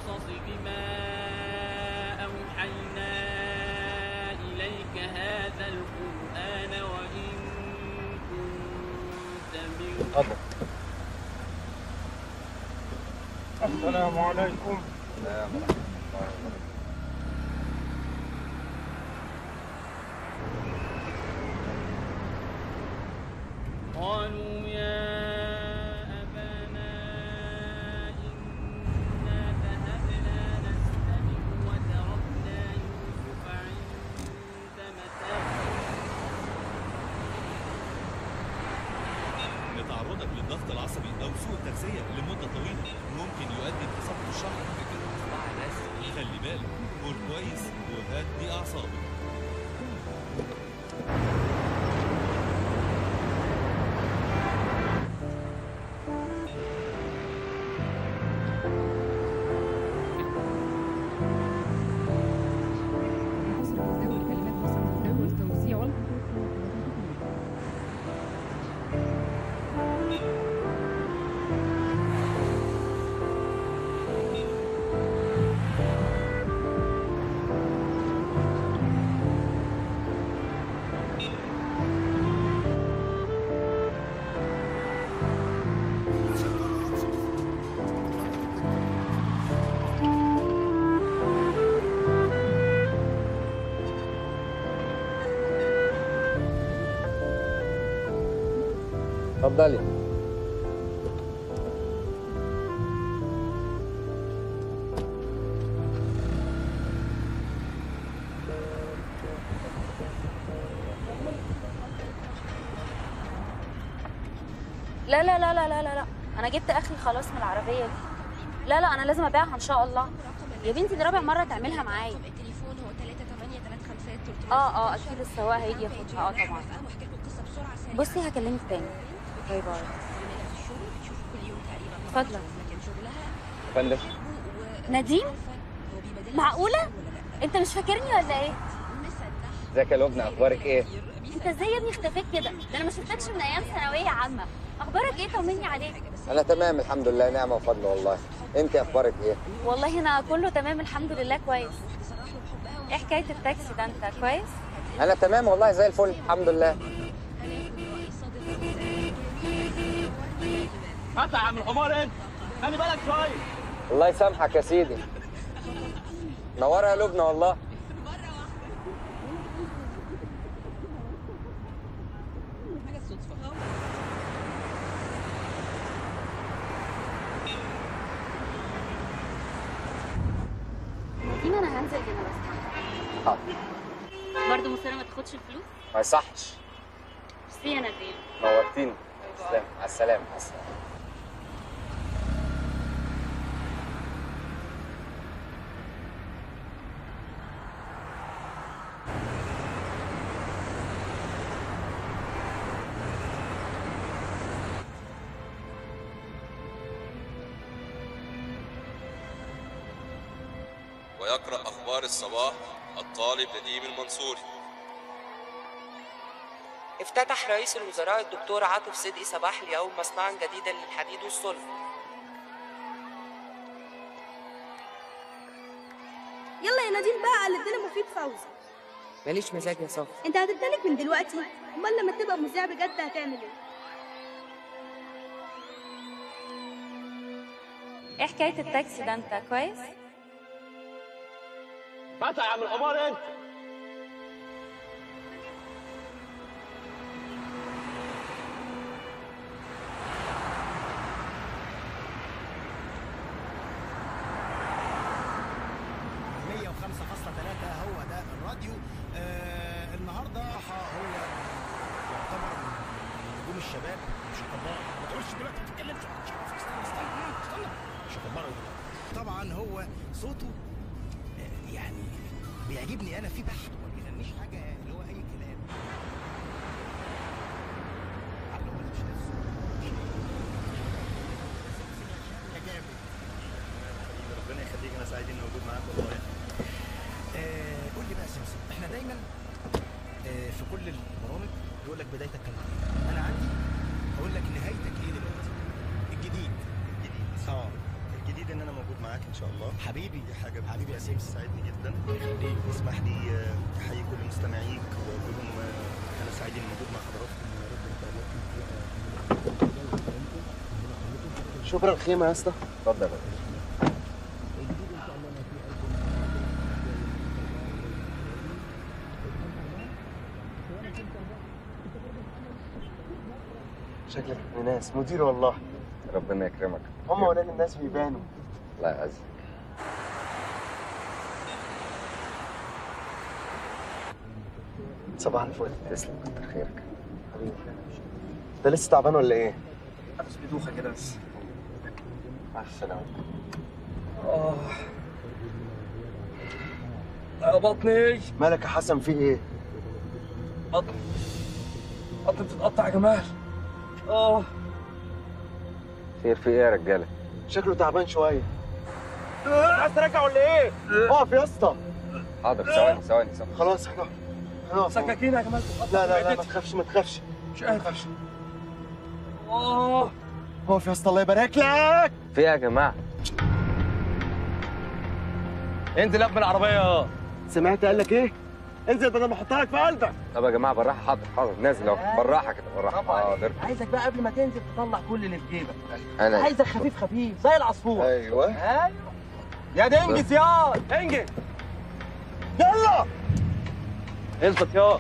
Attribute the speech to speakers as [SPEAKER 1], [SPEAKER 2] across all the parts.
[SPEAKER 1] القصص بما أوحينا إليك هذا القرآن وإن كنت من
[SPEAKER 2] اتفضل
[SPEAKER 3] السلام عليكم
[SPEAKER 2] السلام ورحمة الله وبركاته
[SPEAKER 1] قالوا يا أبانا إنا ذهبنا نستبق وتركنا يوسف عند متاعنا
[SPEAKER 4] ان تعرضك للضغط العصبي او سوء التغذيه لمده طويله ممكن يؤدي لتساقط الشعر خلي بالك كل كويس وهدي اعصابك
[SPEAKER 5] حسن مزدوج كلمات حسن مزدوج توزيعه
[SPEAKER 2] اتفضلي
[SPEAKER 6] لا لا لا لا لا لا لا انا جبت اخري خلاص من العربيه دي لا لا انا لازم ابيعها ان شاء الله يا بنتي دي رابع مره تعملها معايا
[SPEAKER 7] التليفون هو 38353
[SPEAKER 6] اه اه اكيد السواق هيجي ياخدها اه طبعا
[SPEAKER 7] واحكي لكم قصه بسرعه سريعه
[SPEAKER 6] بصي هكلمك تاني باي باي
[SPEAKER 7] زميلها في الشغل بتشوفه كل يوم تقريبا
[SPEAKER 6] اتفضل.
[SPEAKER 7] لكن شغلها
[SPEAKER 2] فندم
[SPEAKER 6] نديم
[SPEAKER 7] هو بيبادلها
[SPEAKER 6] معقوله
[SPEAKER 7] ولا لا
[SPEAKER 6] انت مش فاكرني ولا ايه
[SPEAKER 7] مصدق
[SPEAKER 2] ازيك يا لبنى اخبارك ايه
[SPEAKER 6] انت ازاي يا ابني اختفيت كده ده انا ما شفتكش من ايام ثانويه عامه اخبارك ايه طمني عليك
[SPEAKER 2] انا تمام الحمد لله نعمه وفضل والله انت اخبارك ايه
[SPEAKER 6] والله انا كله تمام الحمد لله كويس ايه حكايه التاكسي ده انت كويس
[SPEAKER 2] انا تمام والله زي الفل الحمد لله
[SPEAKER 3] قطع يا عم الحمار انت خلي بالك شويه
[SPEAKER 2] الله يسامحك يا سيدي نورها يا لبنى والله
[SPEAKER 7] حاجه صدفه
[SPEAKER 6] نديم انا هنزل هنا بس
[SPEAKER 2] حاضر
[SPEAKER 6] برضه مصيرة ما تاخدش الفلوس
[SPEAKER 2] ما يصحش
[SPEAKER 6] ميرسي يا نديم
[SPEAKER 2] نورتيني تسلم على السلامه على السلامه
[SPEAKER 8] ويقرأ أخبار الصباح الطالب نديم المنصوري
[SPEAKER 9] افتتح رئيس الوزراء الدكتور عاطف صدقي صباح اليوم مصنعا جديدا للحديد والصلب
[SPEAKER 10] يلا يا نادين بقى على الدنيا مفيد فوزي
[SPEAKER 9] ماليش مزاج يا صافي
[SPEAKER 10] انت هتدلك من دلوقتي امال لما تبقى مذيع بجد هتعمل ايه
[SPEAKER 6] ايه حكايه التاكسي ده انت كويس
[SPEAKER 3] قطع يا عم الحمار انت
[SPEAKER 11] مية وخمسة فاصلة ثلاثة هو ده الراديو آه النهاردة هو يعتبر من نجوم الشباب مش هكبره ما تقولش دلوقتي ما تتكلمش مش عارف استنى استنى استنى مش هكبره طبعا هو صوته آه، يعني بيعجبني انا في بحت ما بيغنيش حاجة اللي هو اي كلام عارف هو مش نفسه يا جامد
[SPEAKER 12] ربنا يخليك انا سعيد اني موجود معاك والله
[SPEAKER 11] آه، قول لي بقى يا سمسم احنا دايما آه، في كل البرامج يقول لك بدايتك كان ايه انا عندي اقول لك نهايتك ايه دلوقتي الجديد
[SPEAKER 12] الجديد
[SPEAKER 11] اه
[SPEAKER 12] جديد ان انا موجود معاك ان شاء الله
[SPEAKER 11] حبيبي
[SPEAKER 12] دي حاجه
[SPEAKER 11] حبيبي يا سيمس
[SPEAKER 12] سعدني جدا
[SPEAKER 11] يخليك
[SPEAKER 12] اسمح لي آه، احيي كل مستمعيك واقول لهم آه، انا سعيد اني موجود مع حضراتكم يا رب
[SPEAKER 2] شكرا الخيمه يا اسطى اتفضل يا باشا. شكلك ابن ناس مدير والله ربنا يكرمك هم ولاد الناس بيبانوا الله يعزك صباح الفل تسلم كتر خيرك حبيبي انت لسه تعبان ولا ايه؟ حاسس بدوخه كده بس مع السلامه اه
[SPEAKER 3] يا بطني
[SPEAKER 2] مالك يا حسن في ايه؟
[SPEAKER 3] بطني بطني بتتقطع يا جمال اه
[SPEAKER 2] خير في ايه يا رجاله؟ شكله تعبان شويه
[SPEAKER 3] عايز ترجع ولا ايه؟
[SPEAKER 2] اقف يا اسطى حاضر ثواني ثواني ثواني خلاص احنا خلاص
[SPEAKER 3] سكاكين يا جمال
[SPEAKER 2] لا
[SPEAKER 3] بتتقطع
[SPEAKER 2] لا لا ما
[SPEAKER 3] معدتي.
[SPEAKER 2] تخافش ما تخافش
[SPEAKER 3] مش
[SPEAKER 2] ما
[SPEAKER 3] قادر
[SPEAKER 2] تخافش
[SPEAKER 3] اه
[SPEAKER 2] اقف يا اسطى الله يبارك لك في ايه يا جماعه؟
[SPEAKER 3] انزل يا ابن العربيه
[SPEAKER 2] سمعت قال لك ايه؟ انزل بدل ما احطها لك في قلبك طب يا جماعه بالراحه حاضر حاضر نازل اهو بالراحه كده بالراحه حاضر
[SPEAKER 3] عايزك بقى قبل ما تنزل تطلع كل اللي في جيبك
[SPEAKER 2] انا
[SPEAKER 3] عايزك خفيف خفيف زي العصفور
[SPEAKER 2] ايوه
[SPEAKER 3] ايوه يا ده انجز يا انجز
[SPEAKER 2] يلا
[SPEAKER 3] اثبت يا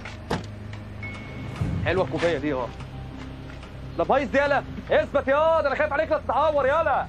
[SPEAKER 3] حلوه الكوبايه دي اه ده بايظ دي يالا اثبت يا ده انا خايف عليك لا تتعور يالا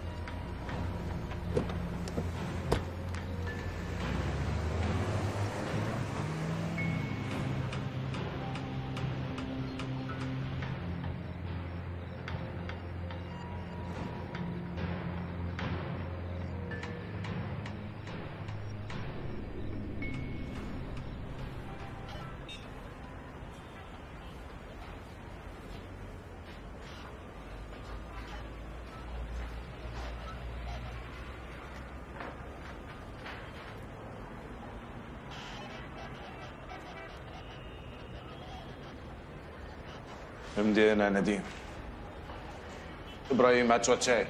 [SPEAKER 13] امضي هنا يا نديم ابراهيم هات شويه شاي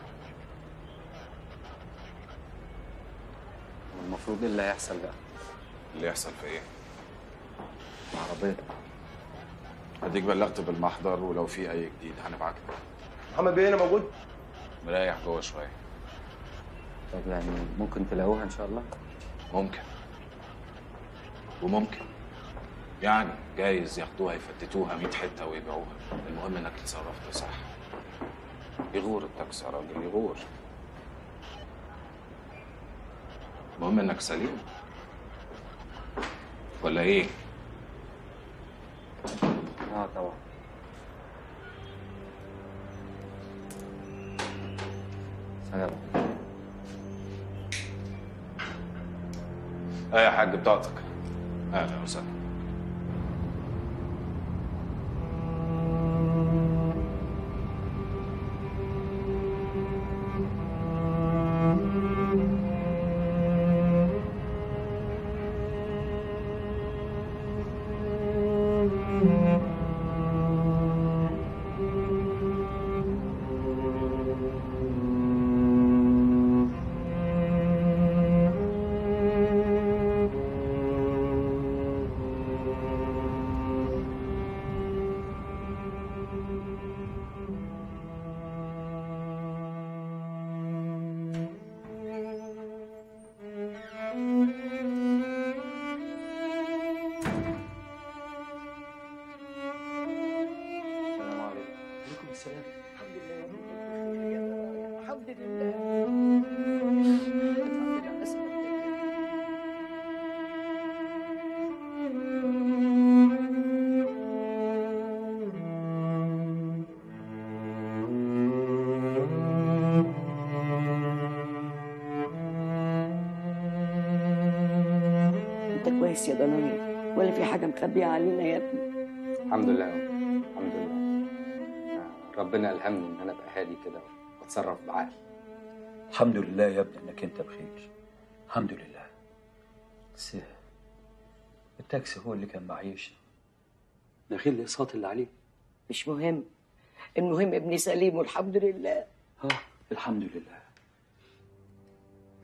[SPEAKER 2] المفروض ايه اللي هيحصل بقى؟
[SPEAKER 13] اللي يحصل في ايه
[SPEAKER 2] العربيه
[SPEAKER 13] اديك بلغت بالمحضر ولو في اي جديد هنبعت لك
[SPEAKER 2] محمد بيه هنا موجود؟
[SPEAKER 13] مريح جوه شويه
[SPEAKER 2] طب يعني ممكن تلاقوها ان شاء الله؟
[SPEAKER 13] ممكن وممكن يعني جايز ياخدوها يفتتوها 100 حته ويبيعوها المهم انك تصرفت صح يغور التاكسي يا راجل يغور المهم انك سليم ولا ايه؟
[SPEAKER 2] اه طبعا سلام
[SPEAKER 13] اه يا حاج بتاعتك اهلا وسهلا
[SPEAKER 2] السلام عليكم
[SPEAKER 3] عليكم السلام الحمد لله الحمد لله
[SPEAKER 14] انت كويس يا ضنايا ولا في حاجه مخبيه علينا يا ابني
[SPEAKER 2] الحمد لله الحمد لله آه، ربنا الهمني ان انا ابقى هادي كده واتصرف بعقل
[SPEAKER 15] الحمد لله يا ابني انك انت بخير الحمد لله بس التاكسي هو اللي كان معيشنا ده غير الاقساط اللي عليه
[SPEAKER 14] مش مهم المهم ابني سليم والحمد لله
[SPEAKER 15] اه الحمد لله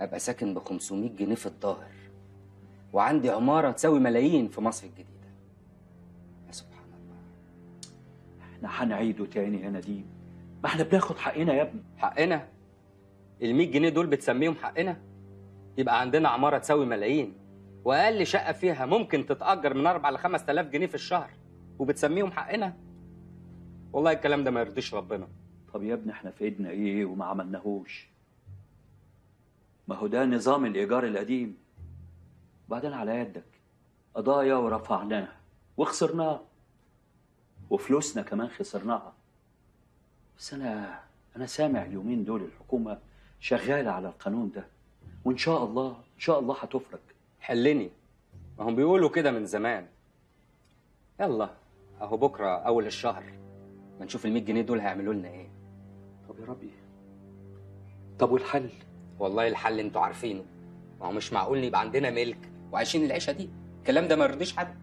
[SPEAKER 9] ابقى ساكن ب 500 جنيه في الظاهر وعندي عماره تساوي ملايين في مصر الجديده يا سبحان
[SPEAKER 15] احنا هنعيده تاني يا نديم ما احنا بناخد حقنا يا ابني
[SPEAKER 9] حقنا ال 100 جنيه دول بتسميهم حقنا يبقى عندنا عماره تساوي ملايين واقل شقه فيها ممكن تتاجر من 4 ل 5000 جنيه في الشهر وبتسميهم حقنا والله الكلام ده ما يرضيش ربنا
[SPEAKER 15] طب يا ابني احنا في ايدنا ايه وما عملناهوش ما هو ده نظام الايجار القديم وبعدين على يدك قضايا ورفعناها وخسرناها وفلوسنا كمان خسرناها بس انا انا سامع اليومين دول الحكومه شغاله على القانون ده وان شاء الله ان شاء الله هتفرج
[SPEAKER 9] حلني ما هم بيقولوا كده من زمان يلا اهو بكره اول الشهر ما نشوف ال 100 جنيه دول هيعملوا لنا ايه
[SPEAKER 15] طب يا ربي طب والحل
[SPEAKER 9] والله الحل انتوا عارفينه ما هو مش معقول يبقى عندنا ملك وعايشين العيشه دي الكلام ده ما يرضيش حد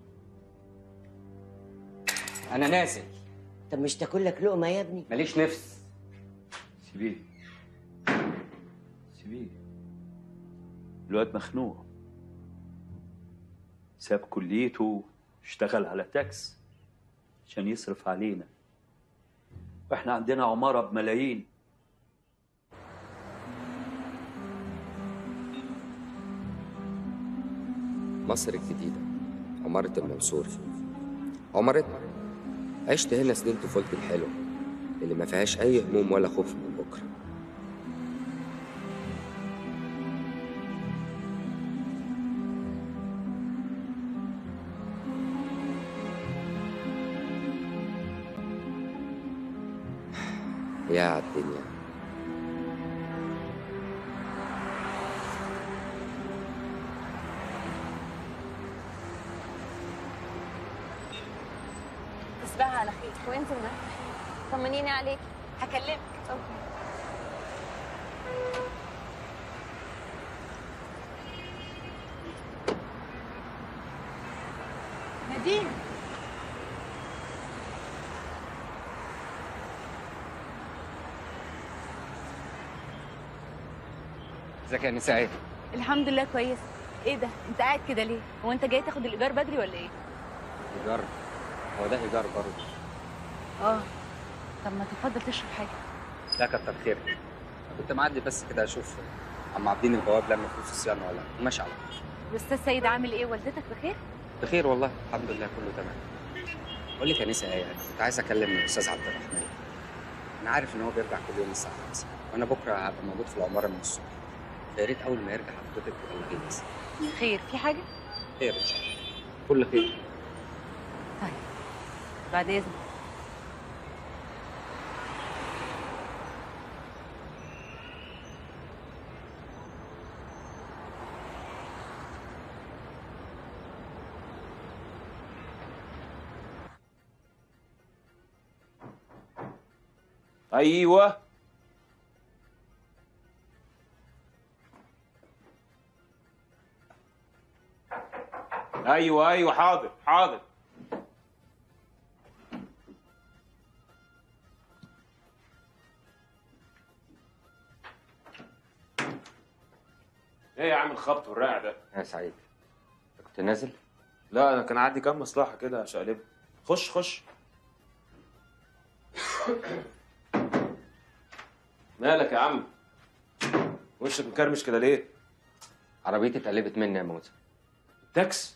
[SPEAKER 9] انا نازل
[SPEAKER 14] طب مش تاكل لك لقمه يا ابني
[SPEAKER 9] ماليش نفس
[SPEAKER 15] سيبيه سيبيه الواد مخنوق ساب كليته اشتغل على تاكس عشان يصرف علينا واحنا عندنا عمارة بملايين
[SPEAKER 9] مصر الجديدة عمارة المنصور عمارتنا عشت هنا سنين طفولتي الحلوة اللي ما فيهاش أي هموم ولا خوف من بكرة يا عالدنيا
[SPEAKER 16] تصبحي على خير وانت من طمنيني عليك هكلمك اوكي
[SPEAKER 10] نادين
[SPEAKER 9] ازيك يا نساء
[SPEAKER 16] الحمد لله كويس ايه ده انت قاعد كده ليه هو انت جاي تاخد الايجار بدري ولا ايه
[SPEAKER 9] إيجار هو ده إيجار برضه
[SPEAKER 16] اه طب ما تفضل تشرب حاجه
[SPEAKER 9] لا كتر خيرك كنت معدي بس كده أشوف عم عابدين البواب لما فلوس الصيانة ولا لأ. ماشي على طول
[SPEAKER 16] الاستاذ سيد عامل ايه والدتك بخير
[SPEAKER 9] بخير والله الحمد لله كله تمام بقول لك يا نساء ايه انا كنت عايز اكلم الاستاذ عبد الرحمن انا عارف ان هو بيرجع كل يوم الساعه 5 وانا بكره هبقى موجود في العماره من الصبح فيا ريت اول ما يرجع حضرتك تبلغيني بس
[SPEAKER 16] خير في حاجه
[SPEAKER 9] خير ان شاء الله كل خير
[SPEAKER 16] بعد اذنك
[SPEAKER 13] ايوه ايوه ايوه حاضر حاضر ايه يا عم الخبط والرقع ده
[SPEAKER 9] يا سعيد أنت كنت نازل
[SPEAKER 13] لا انا كان عندي كام مصلحه كده شقلبها خش خش مالك يا عم وشك مكرمش كده ليه
[SPEAKER 9] عربيتي اتقلبت مني يا موسى
[SPEAKER 13] تاكس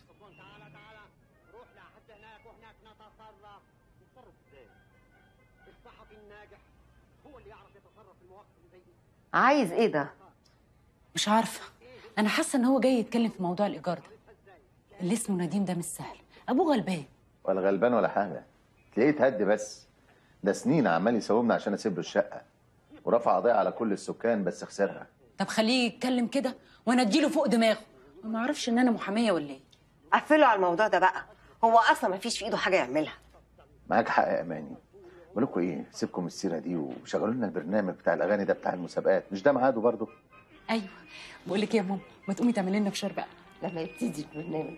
[SPEAKER 17] عايز ايه ده؟
[SPEAKER 16] مش عارفه انا حاسه ان هو جاي يتكلم في موضوع الايجار ده اللي اسمه نديم ده مش سهل ابوه غلبان
[SPEAKER 18] ولا غلبان ولا حاجه تلاقيه اتهد بس ده سنين عمال يساومني عشان اسيب له الشقه ورفع قضيه على كل السكان بس خسرها
[SPEAKER 16] طب خليه يتكلم كده وانا اديله فوق دماغه ما اعرفش ان انا محاميه ولا ايه
[SPEAKER 17] قفلوا على الموضوع ده بقى هو اصلا ما فيش في ايده حاجه يعملها
[SPEAKER 18] معاك حق يا اماني بقول لكم ايه سيبكم السيره دي وشغلوا لنا البرنامج بتاع الاغاني ده بتاع المسابقات مش ده ميعاده برضه
[SPEAKER 16] ايوه بقول لك ايه يا ماما ما تقومي تعملي لنا فشار بقى
[SPEAKER 17] لما يبتدي البرنامج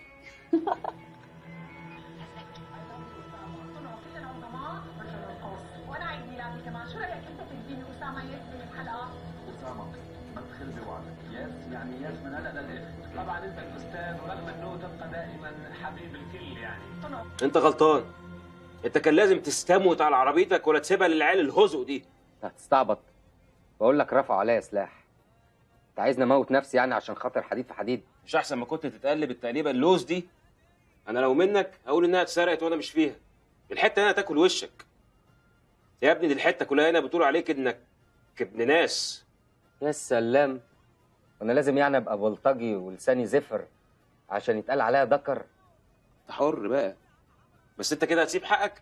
[SPEAKER 19] خلفي وعدك ياس يعني ياس من هلا للاخر طبعا انت الاستاذ ورغم انه تبقى دائما حبيب الكل يعني
[SPEAKER 20] انت غلطان انت كان لازم تستموت على عربيتك ولا تسيبها للعيال الهزق دي
[SPEAKER 9] انت هتستعبط بقول لك رفعوا عليا سلاح انت عايزني اموت نفسي يعني عشان خاطر حديد في حديد
[SPEAKER 20] مش احسن ما كنت تتقلب التقليبه اللوز دي انا لو منك هقول انها اتسرقت وانا مش فيها الحته هنا تاكل وشك يا ابني دي الحته كلها هنا بتقول عليك انك ابن ناس
[SPEAKER 9] يا سلام وانا لازم يعني ابقى بلطجي ولساني زفر عشان يتقال عليا دكر
[SPEAKER 20] انت حر بقى بس انت كده هتسيب حقك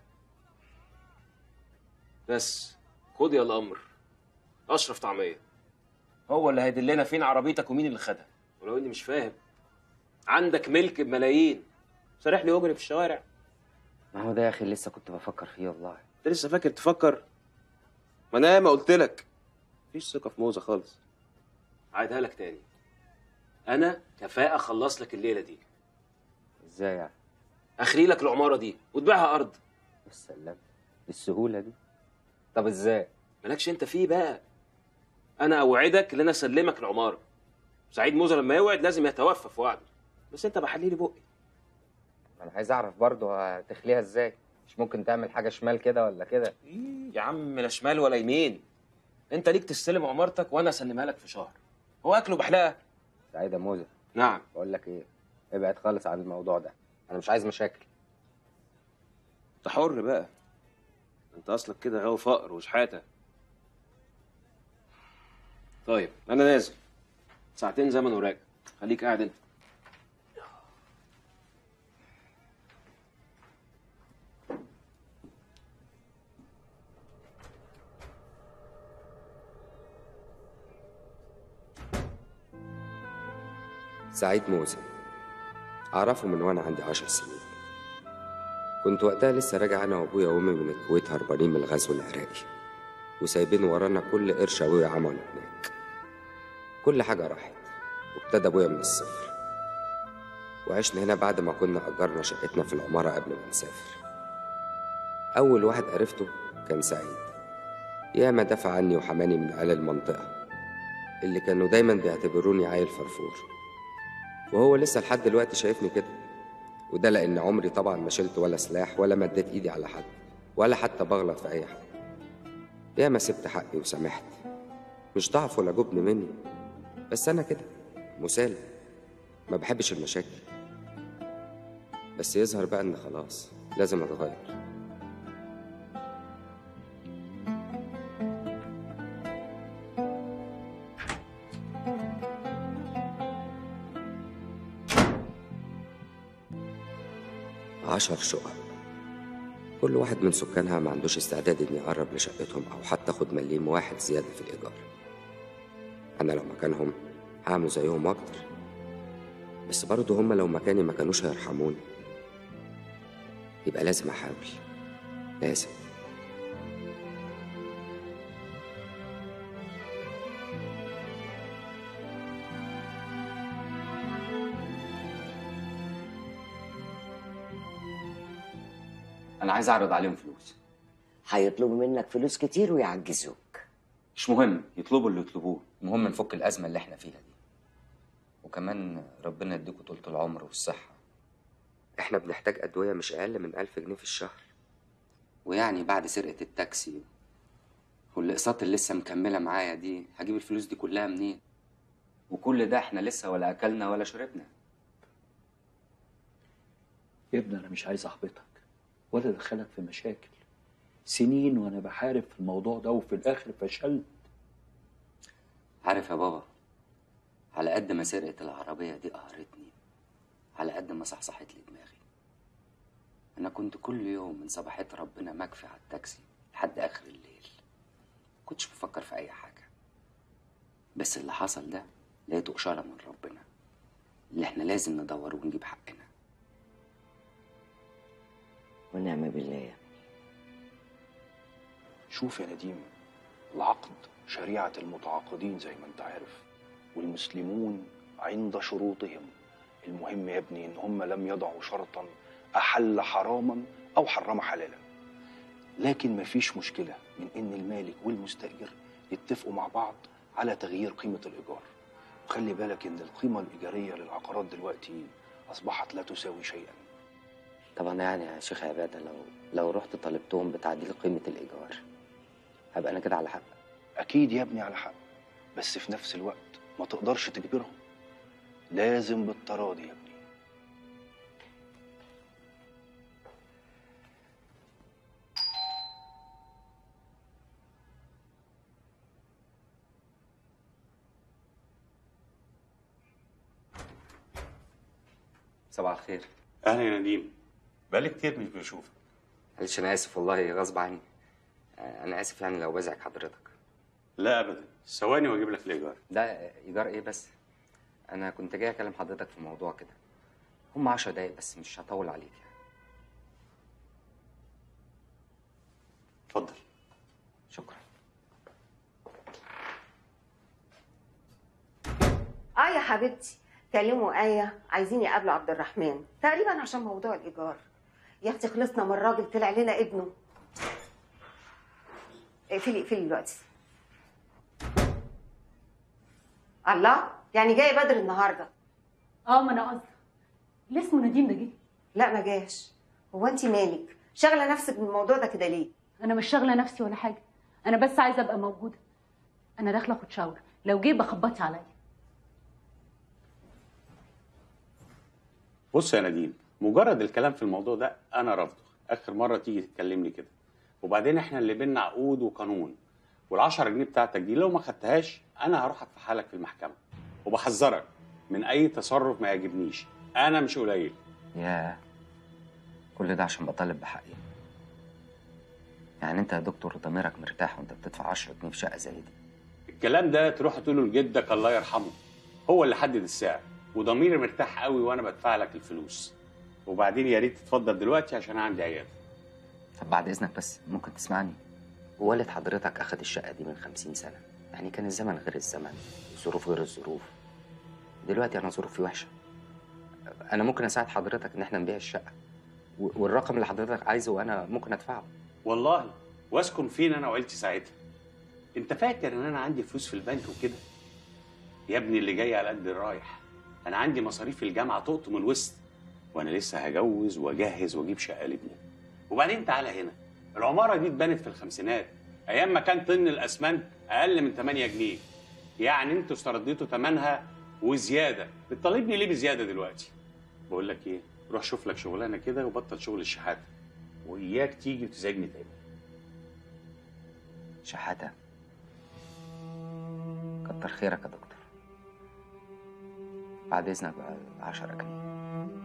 [SPEAKER 20] بس خد يا الامر اشرف طعميه هو اللي هيدلنا فين عربيتك ومين اللي خدها ولو اني مش فاهم عندك ملك بملايين سارح لي واجري في الشوارع
[SPEAKER 9] ما هو ده يا اخي لسه كنت بفكر فيه والله
[SPEAKER 20] انت لسه فاكر تفكر ما انا ما قلت لك مفيش ثقه في موزه خالص عايدها لك تاني انا كفاءه اخلص لك الليله دي
[SPEAKER 9] ازاي يعني
[SPEAKER 20] اخري لك العماره دي وتبيعها ارض
[SPEAKER 9] السلام بالسهوله دي طب ازاي
[SPEAKER 20] مالكش انت فيه بقى انا اوعدك ان انا اسلمك العماره سعيد موزه لما يوعد لازم يتوفى في وعده بس انت بحلي لي بقي
[SPEAKER 9] انا عايز اعرف برضه هتخليها ازاي مش ممكن تعمل حاجه شمال كده ولا كده
[SPEAKER 20] يا عم لا شمال ولا يمين انت ليك تستلم عمارتك وانا اسلمها لك في شهر هو اكله بحلقه
[SPEAKER 9] سعيده موزه
[SPEAKER 20] نعم
[SPEAKER 9] بقول لك ايه ابعد خالص عن الموضوع ده انا مش عايز مشاكل
[SPEAKER 20] انت حر بقى انت اصلك كده هو فقر وشحاته طيب انا نازل ساعتين زمن وراجع خليك قاعد انت
[SPEAKER 21] سعيد موزة أعرفه من وأنا عندي عشر سنين كنت وقتها لسه راجع أنا وأبويا وأمي من الكويت هربانين من الغزو العراقي وسايبين ورانا كل قرش أبويا عمله هناك كل حاجة راحت وابتدى أبويا من الصفر وعشنا هنا بعد ما كنا أجرنا شقتنا في العمارة قبل ما نسافر أول واحد عرفته كان سعيد ياما دافع عني وحماني من عيال المنطقة اللي كانوا دايما بيعتبروني عيل فرفور وهو لسه لحد دلوقتي شايفني كده وده لأن عمري طبعا ما شلت ولا سلاح ولا مديت إيدي على حد ولا حتى بغلط في أي حد ياما سبت حقي وسامحت مش ضعف ولا جبن مني بس أنا كده مسالم ما بحبش المشاكل بس يظهر بقى إن خلاص لازم أتغير عشر شقق كل واحد من سكانها ما عندوش استعداد إني أقرب لشقتهم أو حتى أخد مليم واحد زيادة في الإيجار أنا لو مكانهم هعمل زيهم أكتر بس برضه هما لو مكاني ما كانوش هيرحموني يبقى لازم أحاول لازم
[SPEAKER 9] انا عايز اعرض عليهم فلوس
[SPEAKER 14] هيطلبوا منك فلوس كتير ويعجزوك
[SPEAKER 9] مش مهم يطلبوا اللي يطلبوه المهم نفك الازمه اللي احنا فيها دي وكمان ربنا يديكوا طولة العمر والصحه
[SPEAKER 21] إحنا بنحتاج أدوية مش أقل من ألف جنيه في الشهر
[SPEAKER 9] ويعني بعد سرقه التاكسي والاقساط اللي لسه مكمله معايا دي هجيب الفلوس دي كلها منين وكل ده احنا لسه ولا اكلنا ولا شربنا
[SPEAKER 15] يا ابني انا مش عايز احبطك ولا ادخلك في مشاكل سنين وانا بحارب في الموضوع ده وفي الاخر فشلت
[SPEAKER 9] عارف يا بابا على قد ما سرقة العربية دي قهرتني على قد ما صحصحت لي دماغي أنا كنت كل يوم من صباحية ربنا مكفي على التاكسي لحد آخر الليل كنتش بفكر في أي حاجة بس اللي حصل ده لقيته إشارة من ربنا اللي إحنا لازم ندور ونجيب حقنا
[SPEAKER 14] ونعم بالله يا
[SPEAKER 22] شوف يا نديم العقد شريعة المتعاقدين زي ما انت عارف والمسلمون عند شروطهم المهم يا ابني ان هم لم يضعوا شرطا احل حراما او حرم حلالا لكن مفيش مشكلة من ان المالك والمستأجر يتفقوا مع بعض على تغيير قيمة الإيجار وخلي بالك إن القيمة الإيجارية للعقارات دلوقتي أصبحت لا تساوي شيئا
[SPEAKER 21] طبعا يعني يا شيخ عبادة لو لو رحت طالبتهم بتعديل قيمة الإيجار هبقى أنا كده على حق
[SPEAKER 22] أكيد يا ابني على حق بس في نفس الوقت ما تقدرش تجبرهم لازم بالتراضي يا ابني
[SPEAKER 21] صباح الخير
[SPEAKER 1] اهلا يا نديم بقالي كتير مش بشوفك
[SPEAKER 21] معلش أنا آسف والله غصب عني آه، أنا آسف يعني لو بزعج حضرتك
[SPEAKER 1] لا ابدا ثواني واجيب لك الايجار
[SPEAKER 21] ده إيجار إيه بس أنا كنت جاي أكلم حضرتك في موضوع كده هم عشر دقايق بس مش هطول عليك يعني
[SPEAKER 1] اتفضل
[SPEAKER 21] شكرا
[SPEAKER 17] اه يا حبيبتي كلموا آية عايزين يقابلوا عبد الرحمن تقريبا عشان موضوع الإيجار يا أختي خلصنا من الراجل طلع لنا ابنه اقفلي اقفلي دلوقتي الله يعني جاي بدري النهارده
[SPEAKER 16] اه ما انا قصدي اللي اسمه نديم ده جه
[SPEAKER 17] لا ما جاش هو انت مالك شاغله نفسك بالموضوع ده كده ليه
[SPEAKER 16] انا مش شاغله نفسي ولا حاجه انا بس عايزه ابقى موجوده انا داخله اخد شاور لو جه بخبطي عليا
[SPEAKER 1] بص يا نديم مجرد الكلام في الموضوع ده انا رافضه اخر مره تيجي تكلمني كده وبعدين احنا اللي بينا عقود وقانون وال10 جنيه بتاعتك دي لو ما خدتهاش انا هروح ادفعها لك في المحكمه وبحذرك من اي تصرف ما يعجبنيش انا مش قليل
[SPEAKER 21] يا كل ده عشان بطالب بحقي يعني انت يا دكتور ضميرك مرتاح وانت بتدفع 10 جنيه في شقه زي دي
[SPEAKER 1] الكلام ده تروح تقوله لجدك الله يرحمه هو اللي حدد السعر وضميري مرتاح قوي وانا بدفع لك الفلوس وبعدين يا ريت تتفضل دلوقتي عشان عندي عيال
[SPEAKER 21] طب بعد اذنك بس ممكن تسمعني والد حضرتك اخد الشقه دي من 50 سنه يعني كان الزمن غير الزمن الظروف غير الظروف دلوقتي انا ظروفي وحشه انا ممكن اساعد حضرتك ان احنا نبيع الشقه و- والرقم اللي حضرتك عايزه انا ممكن ادفعه
[SPEAKER 1] والله واسكن فين انا وعيلتي ساعتها انت فاكر ان انا عندي فلوس في البنك وكده يا ابني اللي جاي على قد الرايح انا عندي مصاريف الجامعه تقطم الوسط وانا لسه هجوز واجهز واجيب شقه لابني وبعدين تعالى هنا العماره دي اتبنت في الخمسينات ايام ما كان طن الاسمنت اقل من 8 جنيه يعني انتوا استرديتوا ثمنها وزياده بتطالبني ليه بزياده دلوقتي بقول لك ايه روح شوف لك شغلانه كده وبطل شغل الشحاته واياك تيجي وتزعجني تاني
[SPEAKER 21] شحاته كتر خيرك يا دكتور بعد اذنك بقى 10 جنيه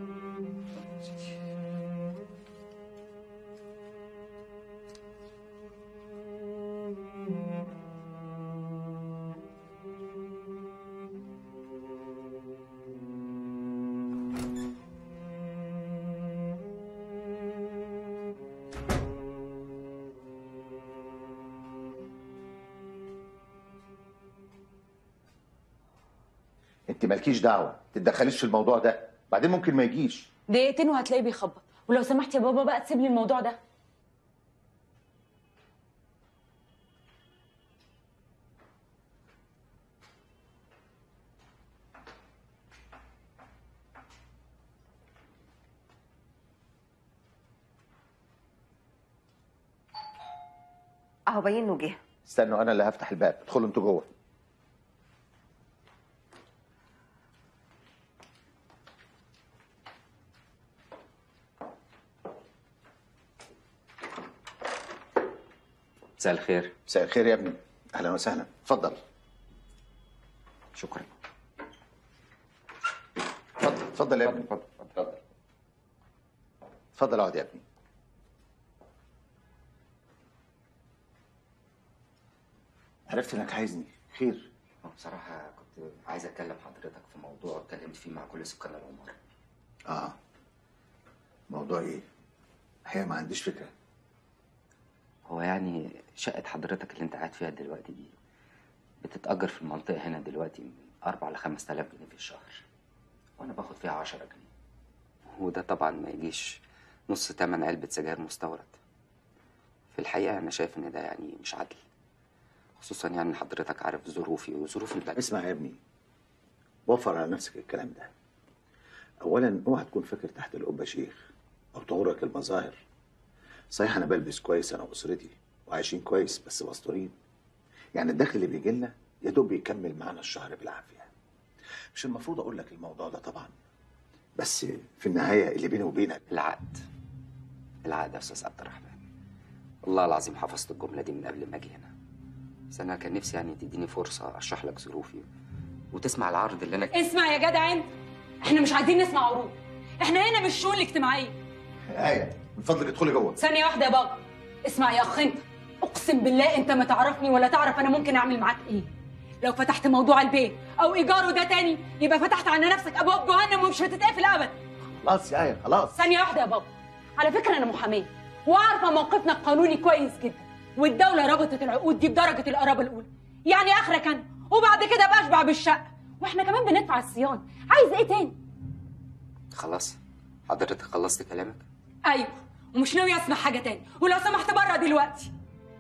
[SPEAKER 18] انت مالكيش دعوه تتدخليش في الموضوع ده بعدين ممكن ما يجيش
[SPEAKER 16] دقيقتين وهتلاقيه بيخبط ولو سمحت يا بابا بقى تسيب لي الموضوع ده
[SPEAKER 17] اهو باين انه جه
[SPEAKER 18] استنوا انا اللي هفتح الباب ادخلوا انتوا جوه
[SPEAKER 21] مساء الخير
[SPEAKER 18] مساء الخير يا ابني اهلا وسهلا اتفضل
[SPEAKER 21] شكرا
[SPEAKER 18] اتفضل اتفضل يا ابني اتفضل اتفضل اتفضل اقعد يا ابني عرفت انك عايزني خير
[SPEAKER 21] هو بصراحه كنت عايز اتكلم حضرتك في موضوع اتكلمت فيه مع كل سكان العماره
[SPEAKER 18] اه موضوع ايه الحقيقه ما عنديش فكره
[SPEAKER 21] هو يعني شقة حضرتك اللي انت قاعد فيها دلوقتي دي بتتأجر في المنطقة هنا دلوقتي من أربع لخمس تلاف جنيه في الشهر وأنا باخد فيها عشرة جنيه وده طبعا ما يجيش نص تمن علبة سجاير مستورد في الحقيقة أنا شايف إن ده يعني مش عدل خصوصا يعني حضرتك عارف ظروفي وظروف البلد
[SPEAKER 4] اسمع يا ابني وفر على نفسك الكلام ده اولا اوعى تكون فاكر تحت القبه شيخ او تغرك المظاهر صحيح انا بلبس كويس انا واسرتي وعايشين كويس بس مستورين يعني الدخل اللي بيجي لنا يا دوب بيكمل معانا الشهر بالعافيه مش المفروض اقول لك الموضوع ده طبعا بس في النهايه اللي بيني وبينك
[SPEAKER 21] العقد العقد يا استاذ عبد الرحمن والله العظيم حفظت الجمله دي من قبل ما اجي هنا بس انا كان نفسي يعني تديني فرصه اشرح لك ظروفي وتسمع العرض اللي انا
[SPEAKER 16] اسمع يا جدع انت احنا مش عايزين نسمع عروض احنا هنا مش الشؤون الاجتماعيه
[SPEAKER 4] ايه من فضلك ادخلي جوه
[SPEAKER 16] ثانيه واحده يا بابا اسمع يا اخ انت اقسم بالله انت ما تعرفني ولا تعرف انا ممكن اعمل معاك ايه لو فتحت موضوع البيت او ايجاره ده تاني يبقى فتحت على نفسك ابواب جهنم ومش هتتقفل ابدا
[SPEAKER 4] خلاص يا ايه خلاص
[SPEAKER 16] ثانيه واحده يا بابا على فكره انا محاميه وعارفه موقفنا القانوني كويس جدا والدوله ربطت العقود دي بدرجه القرابه الاولى يعني اخرك انا وبعد كده ابقى اشبع بالشقه واحنا كمان بندفع الصيانه عايز ايه تاني
[SPEAKER 21] خلاص حضرتك خلصت كلامك
[SPEAKER 16] ايوه ومش ناوي اسمع حاجه تاني ولو سمحت بره دلوقتي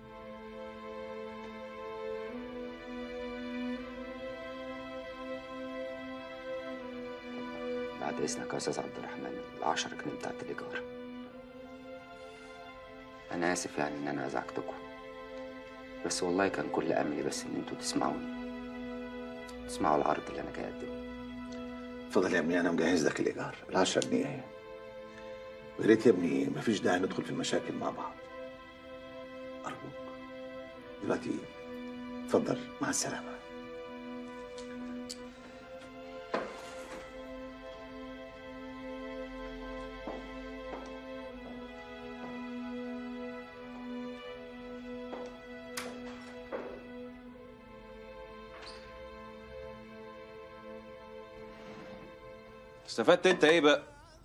[SPEAKER 21] بعد اذنك يا استاذ عبد الرحمن العشرة جنيه بتاعت الايجار انا اسف يعني ان انا ازعجتكم بس والله كان كل املي بس ان انتوا تسمعوني تسمعوا العرض اللي انا جاي اقدمه
[SPEAKER 4] اتفضل يا ابني انا مجهز لك الايجار ال 10 جنيه اهي ويا ريت يا ابني مفيش داعي ندخل في المشاكل مع بعض ارجوك دلوقتي اتفضل مع السلامه
[SPEAKER 20] استفدت انت ايه بقى؟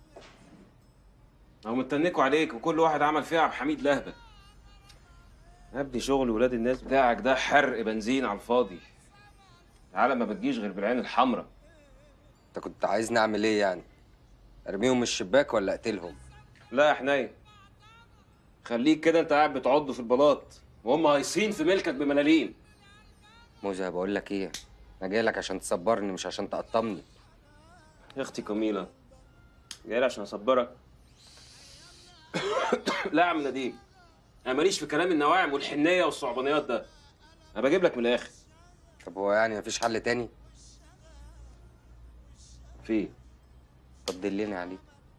[SPEAKER 20] هم متنكوا عليك وكل واحد عمل فيها عبد الحميد لهبه يا ابني شغل ولاد الناس بتاعك ده حرق بنزين على الفاضي تعالى ما بتجيش غير بالعين الحمراء
[SPEAKER 21] انت كنت عايز نعمل ايه يعني ارميهم من الشباك ولا اقتلهم
[SPEAKER 20] لا يا حنين خليك كده انت قاعد بتعض في البلاط وهم هايصين في ملكك بملالين
[SPEAKER 21] موزة بقول لك ايه انا جاي لك عشان تصبرني مش عشان تقطمني
[SPEAKER 20] يا اختي كميلة جاي لي عشان اصبرك لا يا عم نديم انا ماليش في كلام النواعم والحنيه والصعبانيات ده انا بجيب لك من الاخر
[SPEAKER 21] طب هو يعني مفيش حل تاني
[SPEAKER 20] في
[SPEAKER 21] طب دلني عليه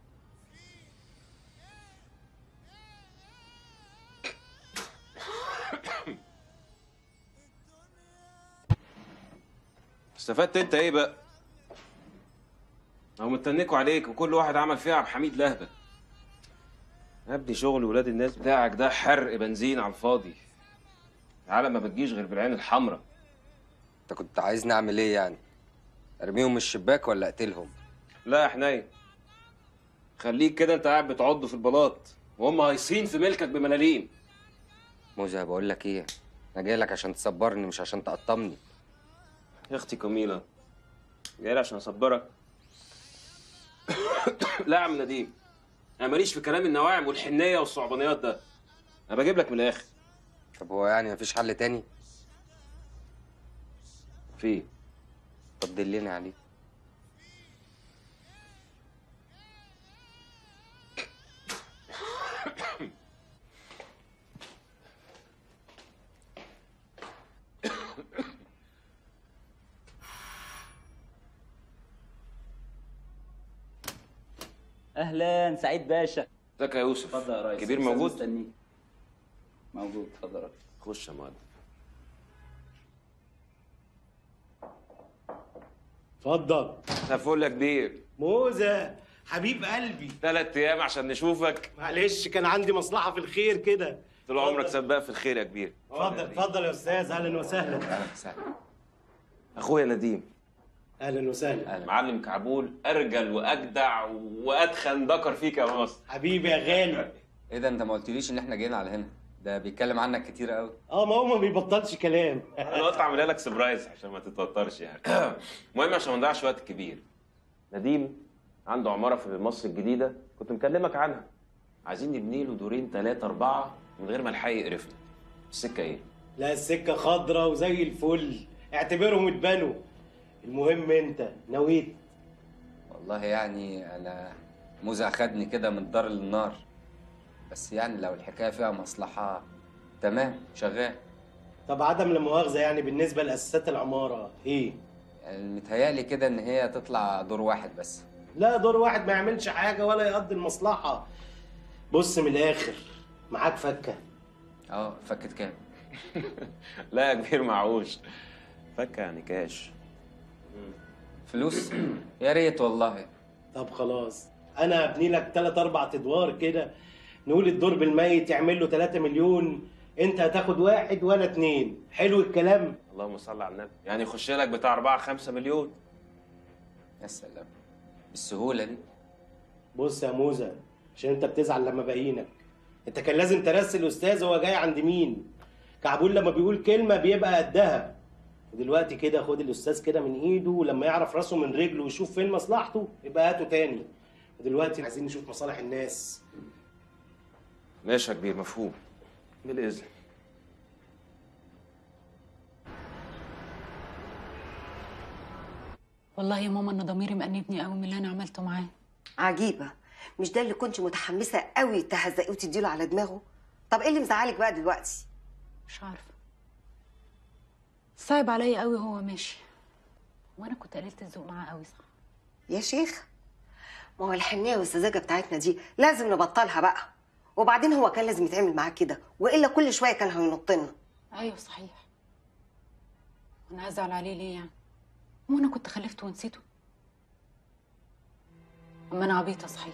[SPEAKER 20] استفدت انت ايه بقى هم متنكوا عليك وكل واحد عمل فيها عبد الحميد لهبه يا ابني شغل ولاد الناس بتاعك ده حرق بنزين على الفاضي تعالى ما بتجيش غير بالعين الحمراء
[SPEAKER 21] انت كنت عايز نعمل ايه يعني ارميهم من الشباك ولا اقتلهم
[SPEAKER 20] لا يا حنين خليك كده انت قاعد بتعض في البلاط وهم هايصين في ملكك بملالين
[SPEAKER 21] موزة بقول لك ايه انا جاي لك عشان تصبرني مش عشان تقطمني
[SPEAKER 20] يا اختي كميلة جاي لي عشان اصبرك لا يا عم نديم انا ماليش في كلام النواعم والحنيه والصعبانيات ده انا بجيب لك من الاخر
[SPEAKER 21] طب هو يعني مفيش حل تاني
[SPEAKER 20] في
[SPEAKER 21] طب دلني عليه
[SPEAKER 5] اهلا سعيد باشا
[SPEAKER 20] ازيك يا يوسف
[SPEAKER 5] اتفضل يا ريس
[SPEAKER 20] كبير
[SPEAKER 5] أستاذ
[SPEAKER 20] موجود
[SPEAKER 5] مستنيك موجود اتفضل يا ريس
[SPEAKER 20] خش يا مؤدب
[SPEAKER 23] اتفضل
[SPEAKER 20] هفول يا كبير
[SPEAKER 23] موزة حبيب قلبي
[SPEAKER 20] ثلاث ايام عشان نشوفك
[SPEAKER 23] معلش كان عندي مصلحة في الخير كده
[SPEAKER 20] طول عمرك سباق في الخير يا كبير
[SPEAKER 23] اتفضل اتفضل يا استاذ اهلا وسهلا
[SPEAKER 20] اهلا وسهلا اخويا نديم
[SPEAKER 23] اهلا وسهلا
[SPEAKER 20] معلم كعبول ارجل واجدع وادخن ذكر فيك يا مصر
[SPEAKER 23] حبيبي يا غالي
[SPEAKER 9] ايه ده انت ما قلتليش ان احنا جايين على هنا ده بيتكلم عنك كتير قوي
[SPEAKER 23] اه ما هو ما بيبطلش كلام
[SPEAKER 20] انا قلت اعملها لك سبرايز عشان ما تتوترش يعني المهم عشان ما نضيعش وقت كبير نديم عنده عماره في مصر الجديده كنت مكلمك عنها عايزين نبني له دورين ثلاثه اربعه من غير ما الحي يقرفنا السكه ايه
[SPEAKER 23] لا السكه خضرة وزي الفل اعتبرهم اتبنوا المهم انت نويت
[SPEAKER 21] والله يعني انا موزة اخدني كده من الدار للنار بس يعني لو الحكايه فيها مصلحه تمام شغال
[SPEAKER 23] طب عدم لا مؤاخذه يعني بالنسبه لاساسات العماره ايه
[SPEAKER 21] يعني متهيألي كده ان هي تطلع دور واحد بس
[SPEAKER 23] لا دور واحد ما يعملش حاجه ولا يقضي المصلحه بص من الاخر معاك فكه
[SPEAKER 21] اه فكت كام
[SPEAKER 20] لا يا كبير معهوش فكه يعني كاش
[SPEAKER 21] فلوس يا ريت والله
[SPEAKER 23] طب خلاص انا ابني لك ثلاث اربع ادوار كده نقول الدور بالميت يعمل له 3 مليون انت هتاخد واحد وانا اتنين حلو الكلام
[SPEAKER 20] اللهم صل على النبي يعني يخش لك بتاع 4 5 مليون
[SPEAKER 21] يا سلام بالسهوله دي
[SPEAKER 23] بص يا موزة عشان انت بتزعل لما باينك انت كان لازم ترسل الاستاذ هو جاي عند مين كعبول لما بيقول كلمه بيبقى قدها ودلوقتي كده خد الاستاذ كده من ايده ولما يعرف راسه من رجله ويشوف فين مصلحته يبقى هاته تاني ودلوقتي عايزين نشوف مصالح الناس
[SPEAKER 20] ماشي يا كبير مفهوم بالاذن
[SPEAKER 16] والله يا ماما انا ضميري مأنبني قوي من اللي انا عملته معاه
[SPEAKER 17] عجيبه مش ده اللي كنت متحمسه قوي تهزقيه وتديله على دماغه طب ايه اللي مزعلك بقى دلوقتي
[SPEAKER 16] مش عارفه صعب عليا قوي هو ماشي وانا كنت قليلة الذوق معاه قوي صح
[SPEAKER 17] يا شيخ ما هو الحنيه والسذاجه بتاعتنا دي لازم نبطلها بقى وبعدين هو كان لازم يتعمل معاه كده والا كل شويه كان هينط لنا
[SPEAKER 16] ايوه صحيح وانا هزعل عليه ليه يعني هو انا كنت خلفته ونسيته اما انا عبيطه صحيح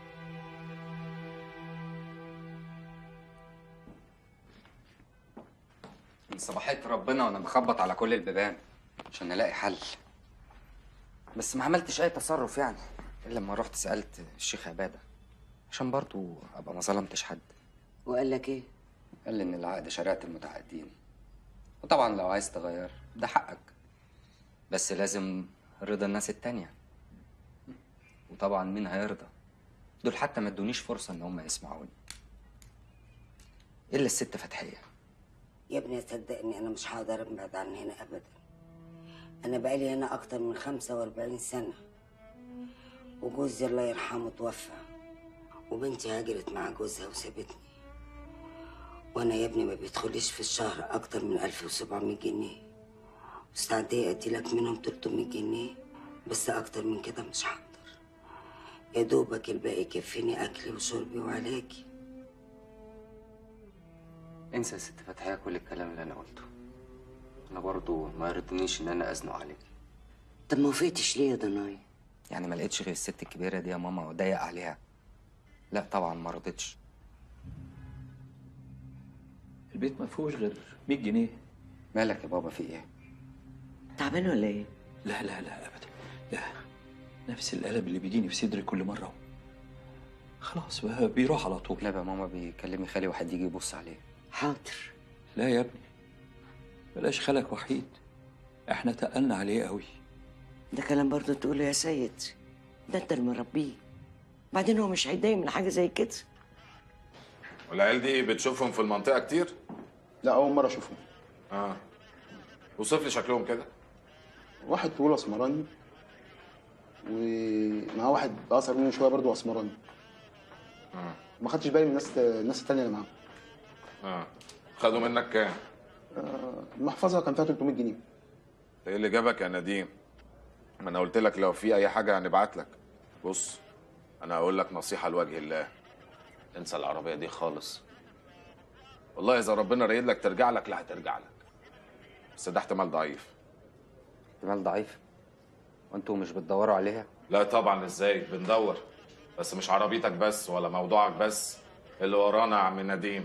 [SPEAKER 21] من صباحية ربنا وانا بخبط على كل البيبان عشان الاقي حل بس ما عملتش اي تصرف يعني الا لما رحت سالت الشيخ عباده عشان برضو ابقى ما ظلمتش حد
[SPEAKER 14] وقال لك ايه؟
[SPEAKER 21] قال لي ان العقد شريعه المتعدين وطبعا لو عايز تغير ده حقك بس لازم رضا الناس التانية وطبعا مين هيرضى دول حتى ما ادونيش فرصه ان هم يسمعوني الا الست فتحيه
[SPEAKER 14] يا ابني صدقني انا مش هقدر ابعد عن هنا ابدا انا بقالي هنا اكتر من 45 سنه وجوزي الله يرحمه توفى وبنتي هاجرت مع جوزها وسابتني وانا يا ابني ما بيدخليش في الشهر اكتر من 1700 جنيه مستعدية اديلك منهم 300 جنيه بس اكتر من كده مش هقدر يا دوبك الباقي يكفيني اكلي وشربي وعلاجي
[SPEAKER 21] انسى يا ست فتحية كل الكلام اللي انا قلته انا برضو ما يرضنيش ان انا ازنق عليك
[SPEAKER 14] طب ما وافقتش ليه يا ضناي
[SPEAKER 21] يعني ما لقيتش غير الست الكبيره دي يا ماما وضيق عليها لا طبعا ما رضيتش
[SPEAKER 15] البيت ما فيهوش غير 100 جنيه
[SPEAKER 21] مالك يا بابا في ايه
[SPEAKER 14] تعبان ولا ايه
[SPEAKER 15] لا لا لا ابدا لا نفس القلب اللي بيجيني في صدري كل مره خلاص بقى بيروح على طول
[SPEAKER 21] لا بقى ماما بيكلمي خالي واحد يجي يبص عليه
[SPEAKER 14] حاضر
[SPEAKER 15] لا يا ابني بلاش خالك وحيد احنا تقلنا عليه قوي
[SPEAKER 14] ده كلام برضه تقوله يا سيد ده انت اللي مربيه بعدين هو مش هيتضايق من حاجه زي كده
[SPEAKER 13] والعيال دي بتشوفهم في المنطقة كتير؟
[SPEAKER 6] لا أول مرة أشوفهم
[SPEAKER 13] اه وصف لي شكلهم كده
[SPEAKER 6] واحد طويل أسمراني ومعاه واحد أقصر منه شوية برضه أسمراني
[SPEAKER 13] اه
[SPEAKER 6] ما خدتش بالي من الناس الناس التانية اللي معاهم
[SPEAKER 13] اه خدوا منك كام؟
[SPEAKER 6] آه، المحفظة كان فيها 300 جنيه
[SPEAKER 13] ايه اللي جابك يا نديم؟ ما انا قلت لك لو في اي حاجة هنبعت لك بص انا هقول لك نصيحة لوجه الله انسى العربية دي خالص والله اذا ربنا رايد لك ترجع لك لا هترجع لك بس ده احتمال ضعيف
[SPEAKER 21] احتمال ضعيف وانتوا مش بتدوروا عليها
[SPEAKER 13] لا طبعا ازاي بندور بس مش عربيتك بس ولا موضوعك بس اللي ورانا يا عم نديم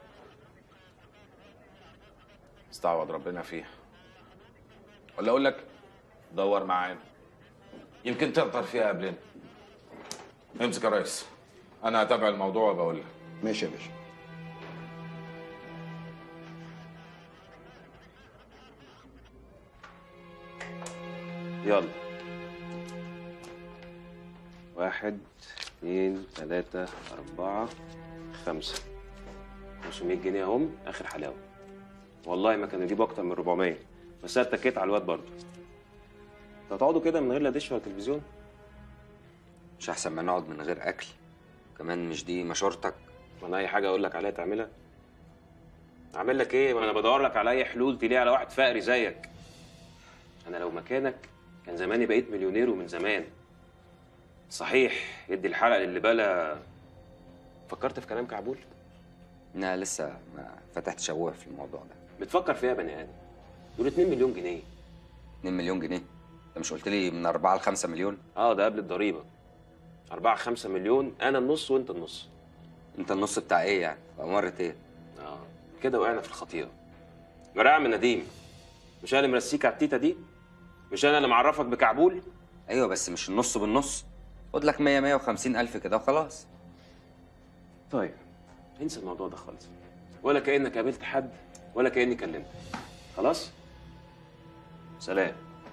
[SPEAKER 13] استعوض ربنا فيها ولا اقول لك دور معانا يمكن تقدر فيها قبلنا امسك يا ريس انا هتابع الموضوع وبقول لك
[SPEAKER 6] ماشي يا باشا
[SPEAKER 20] يلا واحد اتنين تلاتة أربعة خمسة 500 جنيه أهم آخر حلاوة والله ما كانوا يجيبوا اكتر من 400 بس انا اتكيت على الواد برضه انتوا هتقعدوا كده من غير لا دش ولا تلفزيون
[SPEAKER 21] مش احسن ما نقعد من غير اكل كمان مش دي مشورتك
[SPEAKER 20] وانا اي حاجه اقول لك عليها تعملها اعمل لك ايه ما انا بدور لك على اي حلول تليق على واحد فقري زيك انا لو مكانك كان زماني بقيت مليونير ومن زمان صحيح يدي الحلقه للي بلا فكرت في كلام كعبول
[SPEAKER 21] انا لسه ما فتحتش ابويا في الموضوع ده
[SPEAKER 20] بتفكر فيها يا بني ادم دول 2 مليون جنيه
[SPEAKER 21] 2 مليون جنيه انت مش قلت لي من 4 ل 5 مليون
[SPEAKER 20] اه ده قبل الضريبه 4 5 مليون انا النص وانت النص
[SPEAKER 21] انت النص بتاع ايه يعني بأمارة ايه
[SPEAKER 20] اه كده وقعنا في الخطيره جراع من نديم مش انا اللي مرسيك على التيتا دي مش انا اللي معرفك بكعبول
[SPEAKER 21] ايوه بس مش النص بالنص خد لك 100 150 الف كده وخلاص
[SPEAKER 20] طيب انسى الموضوع ده خالص ولا كانك قابلت حد ولا كاني كلمتك خلاص سلام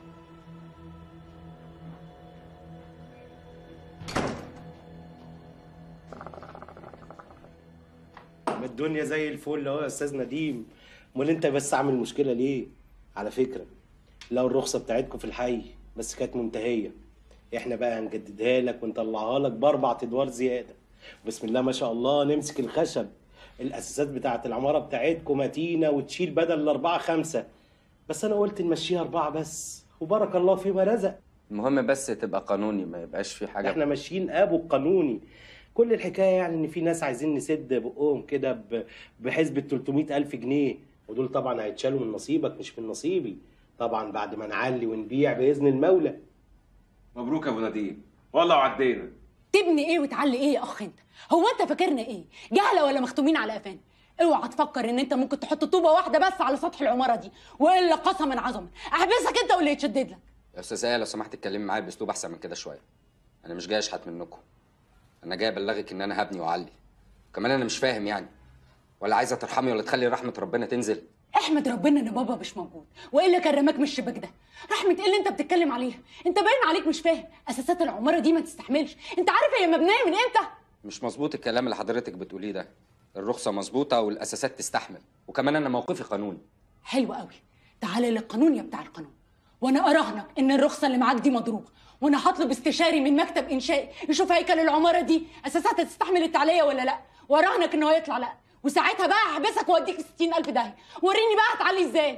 [SPEAKER 23] ما الدنيا زي الفل اهو يا استاذ نديم امال انت بس عامل مشكله ليه على فكره لو الرخصه بتاعتكم في الحي بس كانت منتهيه احنا بقى هنجددها لك ونطلعها لك باربع ادوار زياده بسم الله ما شاء الله نمسك الخشب الاساسات بتاعت العماره بتاعتكم متينه وتشيل بدل الاربعه خمسه بس انا قلت نمشيها اربعه بس وبارك الله فيما رزق
[SPEAKER 21] المهم بس تبقى قانوني ما يبقاش في حاجه
[SPEAKER 23] احنا ماشيين ابو القانوني كل الحكايه يعني ان في ناس عايزين نسد بقهم كده ب- بحسبه 300 الف جنيه ودول طبعا هيتشالوا من نصيبك مش من نصيبي طبعا بعد ما نعلي ونبيع باذن المولى
[SPEAKER 20] مبروك يا ابو نديم والله وعدينا
[SPEAKER 16] تبني ايه وتعلي ايه يا اخ انت هو انت فاكرنا ايه جهله ولا مختومين على قفانا اوعى تفكر ان انت ممكن تحط طوبه واحده بس على سطح العماره دي والا قسما عظما احبسك انت واللي يتشدد لك
[SPEAKER 21] يا استاذ ايه لو سمحت اتكلمي معايا باسلوب احسن من كده شويه انا مش جاي اشحت منكم انا جاي ابلغك ان انا هبني واعلي كمان انا مش فاهم يعني ولا عايزه ترحمي ولا تخلي رحمه ربنا تنزل
[SPEAKER 16] احمد ربنا ان بابا مش موجود والا كان رماك من الشباك ده رحمه ايه اللي انت بتتكلم عليها انت باين عليك مش فاهم اساسات العماره دي ما تستحملش انت عارف هي مبنيه من امتى
[SPEAKER 21] مش مظبوط الكلام اللي حضرتك بتقوليه ده الرخصه مظبوطه والاساسات تستحمل وكمان انا موقفي قانوني
[SPEAKER 16] حلو قوي تعالى للقانون يا بتاع القانون وانا اراهنك ان الرخصه اللي معاك دي مضروبه وانا هطلب استشاري من مكتب انشائي يشوف هيكل العماره دي اساساتها تستحمل التعليه ولا لا واراهنك ان هو يطلع لا وساعتها بقى هحبسك واوديك في 60000 داهيه وريني بقى هتعلي ازاي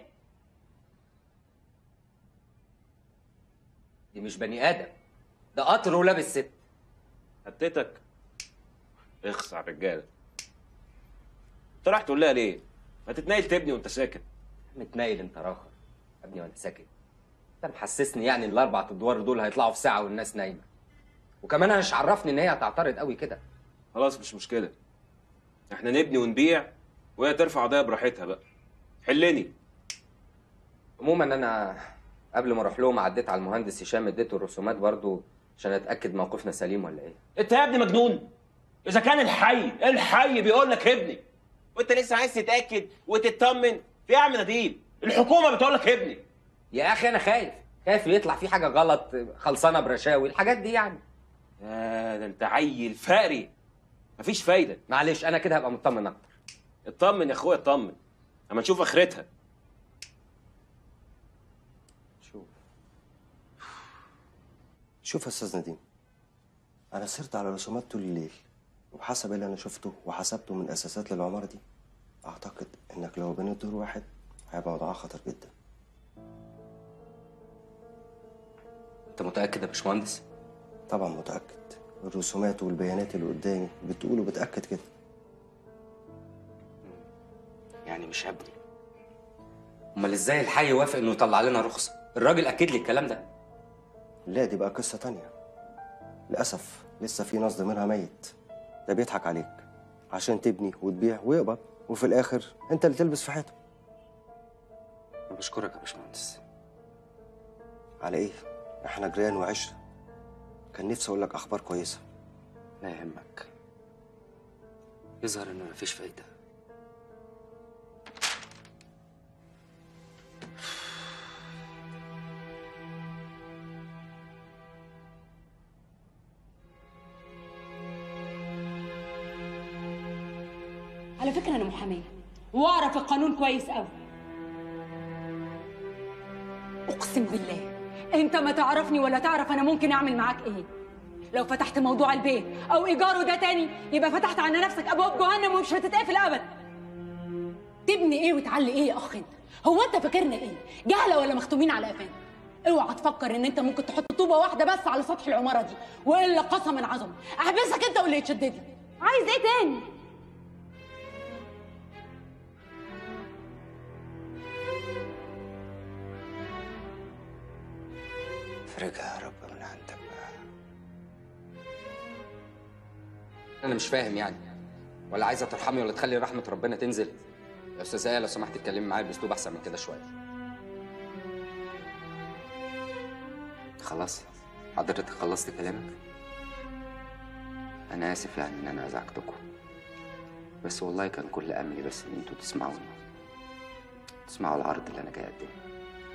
[SPEAKER 21] دي مش بني ادم ده قطر ولابس ست
[SPEAKER 20] هتتك اخص على الرجاله انت رايح تقول لها ليه؟ ما تتنايل تبني وانت ساكت
[SPEAKER 21] متنايل انت راخر ابني وانا ساكت انت محسسني يعني ان الاربع ادوار دول هيطلعوا في ساعه والناس نايمه وكمان انا مش عرفني ان هي هتعترض قوي كده
[SPEAKER 20] خلاص مش مشكله احنا نبني ونبيع وهي ترفع قضيه براحتها بقى حلني
[SPEAKER 21] عموما انا قبل ما اروح لهم عديت على المهندس هشام اديته الرسومات برضو عشان اتاكد موقفنا سليم ولا ايه
[SPEAKER 20] انت يا ابني مجنون اذا كان الحي الحي بيقول لك ابني وانت لسه عايز تتاكد وتطمن في يا عم نديم الحكومه بتقول لك ابني
[SPEAKER 21] يا اخي انا خايف خايف يطلع في حاجه غلط خلصانه برشاوي الحاجات دي يعني
[SPEAKER 20] يا ده انت عيل فقري مفيش فايده
[SPEAKER 21] معلش انا كده هبقى مطمن اكتر
[SPEAKER 20] اطمن يا اخويا اطمن اما نشوف اخرتها
[SPEAKER 2] شوف يا استاذ نديم انا سرت على رسومات طول الليل وبحسب اللي انا شفته وحسبته من اساسات للعماره دي اعتقد انك لو بنيت دور واحد هيبقى وضعها خطر جدا
[SPEAKER 21] انت متاكد يا باشمهندس
[SPEAKER 2] طبعا متاكد الرسومات والبيانات اللي قدامي بتقول وبتاكد كده
[SPEAKER 21] يعني مش هبني امال ازاي الحي وافق انه يطلع لنا رخصه الراجل اكد لي الكلام ده
[SPEAKER 2] لا دي بقى قصه تانية للاسف لسه في نص منها ميت ده بيضحك عليك عشان تبني وتبيع ويقبض وفي الاخر انت اللي تلبس في حياته
[SPEAKER 21] انا بشكرك يا باشمهندس
[SPEAKER 2] على ايه احنا جيران وعشره كان نفسي اقول لك اخبار كويسه
[SPEAKER 21] لا يهمك يظهر ان مفيش فايده
[SPEAKER 16] على فكره انا محاميه واعرف القانون كويس قوي اقسم بالله انت ما تعرفني ولا تعرف انا ممكن اعمل معاك ايه لو فتحت موضوع البيت او ايجاره ده تاني يبقى فتحت على نفسك ابواب جهنم ومش هتتقفل ابدا تبني ايه وتعلي ايه يا اخ انت هو انت فاكرنا ايه جهله ولا مختومين على قفانا اوعى تفكر ان انت ممكن تحط طوبه واحده بس على سطح العماره دي والا قسما عظم احبسك انت واللي يتشدد لي عايز ايه تاني
[SPEAKER 2] افرجها يا رب من عندك بقى
[SPEAKER 21] انا مش فاهم يعني ولا عايزه ترحمي ولا تخلي رحمه ربنا تنزل يا استاذه ايه لو سمحت اتكلمي معايا باسلوب احسن من كده شويه خلاص حضرتك خلصت كلامك انا اسف يعني ان انا ازعجتكم بس والله كان كل املي بس ان انتوا تسمعوني تسمعوا العرض اللي انا جاي اقدمه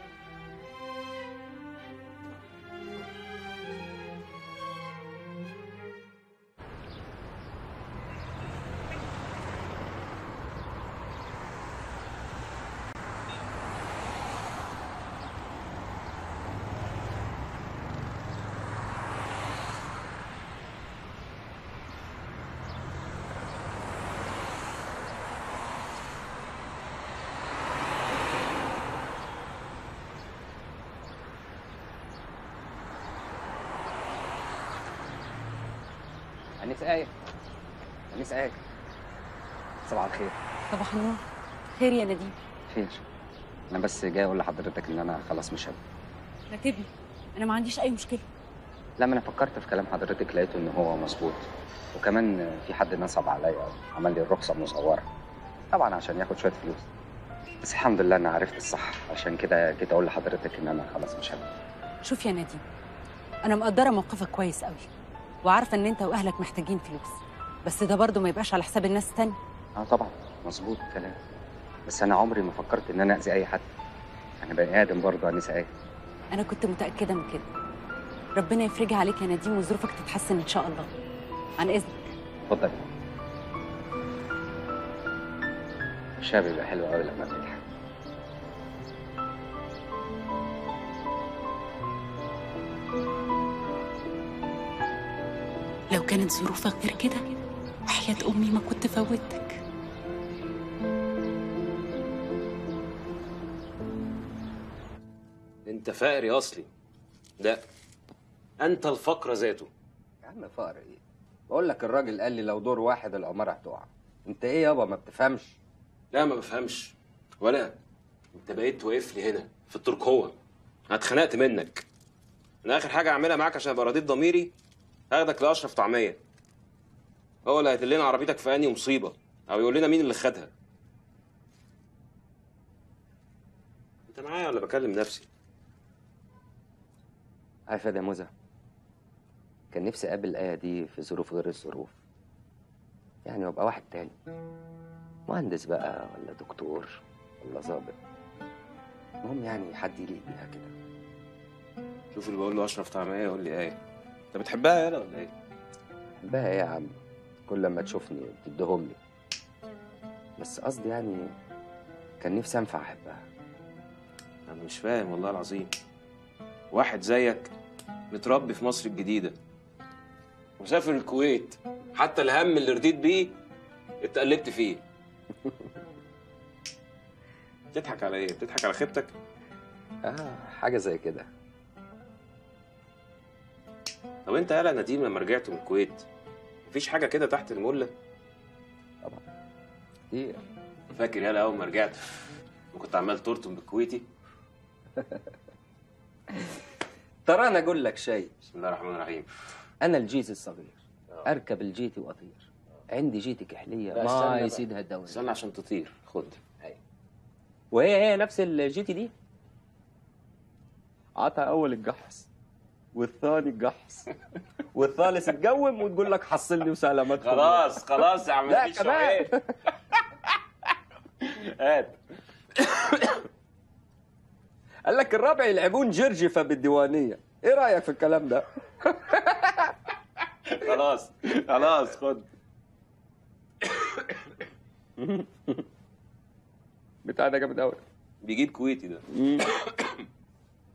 [SPEAKER 21] انيس ايه انيس ايه صباح الخير
[SPEAKER 16] صباح النور خير يا نديم
[SPEAKER 21] خير انا بس جاي اقول لحضرتك ان انا خلاص مش هبقى
[SPEAKER 16] راتبني انا ما عنديش اي مشكله
[SPEAKER 21] لا ما انا فكرت في كلام حضرتك لقيته ان هو مظبوط وكمان في حد نصب عليا عمل لي الرخصه مصوره طبعا عشان ياخد شويه فلوس بس الحمد لله انا عرفت الصح عشان كده جيت اقول لحضرتك ان انا خلاص مش هبقى
[SPEAKER 16] شوف يا نديم انا مقدره موقفك كويس قوي وعارفه ان انت واهلك محتاجين فلوس بس ده برضه ما يبقاش على حساب الناس التانية
[SPEAKER 21] اه طبعا مظبوط الكلام بس انا عمري ما فكرت ان انا اذي اي حد انا بني ادم برضه انسه ايه
[SPEAKER 16] انا كنت متاكده من كده ربنا يفرجها عليك يا نديم وظروفك تتحسن ان شاء الله عن اذنك
[SPEAKER 21] اتفضل الشاب بيبقى حلو قوي لما بيضحك
[SPEAKER 16] لو كانت ظروفك غير كده وحياة أمي ما كنت فوتك
[SPEAKER 20] انت فقر يا اصلي لا انت الفقر ذاته
[SPEAKER 21] يا عم فقر ايه بقول لك الراجل قال لي لو دور واحد العماره هتقع انت ايه يابا ما بتفهمش
[SPEAKER 20] لا ما بفهمش ولا انت بقيت واقف لي هنا في التركوه انا اتخنقت منك انا اخر حاجه اعملها معاك عشان ابقى رضيت ضميري هاخدك لاشرف طعميه هو اللي هيدلنا عربيتك في انهي مصيبه او يقول لنا مين اللي خدها انت معايا ولا بكلم نفسي
[SPEAKER 21] عارف يا موزة كان نفسي اقابل الايه دي في ظروف غير الظروف يعني وابقى واحد تاني مهندس بقى ولا دكتور ولا ظابط المهم يعني حد يليق بيها كده
[SPEAKER 20] شوف اللي بقول له اشرف طعميه يقول لي ايه انت بتحبها يالا ولا ايه
[SPEAKER 21] بقى ايه يا عم كل لما تشوفني بتديهم لي بس قصدي يعني كان نفسي انفع احبها
[SPEAKER 20] انا مش فاهم والله العظيم واحد زيك متربي في مصر الجديدة وسافر الكويت حتى الهم اللي رضيت بيه اتقلبت فيه بتضحك على ايه؟ بتضحك على خيبتك؟
[SPEAKER 21] اه حاجه زي كده
[SPEAKER 20] طب انت يالا نديم لما رجعت من الكويت مفيش حاجة كده تحت الملة؟
[SPEAKER 21] ايه
[SPEAKER 20] فاكر يالا أول ما رجعت وكنت عمال ترطم بالكويتي؟
[SPEAKER 21] ترى انا اقول لك شيء
[SPEAKER 20] بسم الله الرحمن الرحيم
[SPEAKER 21] انا الجيت الصغير اركب الجيتي واطير عندي جيتي كحليه
[SPEAKER 20] لا،
[SPEAKER 21] ما
[SPEAKER 20] استنى بقى.
[SPEAKER 21] يسيدها الدوري
[SPEAKER 20] استنى عشان تطير خد
[SPEAKER 21] وهي هي نفس الجيتي دي عطى اول الجحص والثاني الجحص والثالث اتجوم وتقول لك حصل لي وسلامات
[SPEAKER 20] خلاص خلاص يا عم
[SPEAKER 21] لا
[SPEAKER 20] مفيش
[SPEAKER 21] كمان
[SPEAKER 20] شعير. هات
[SPEAKER 21] قال لك الرابع يلعبون جرجفه بالديوانيه ايه رايك في الكلام ده
[SPEAKER 20] خلاص خلاص خد
[SPEAKER 21] بتاع ده جامد قوي
[SPEAKER 20] بيجيب كويتي ده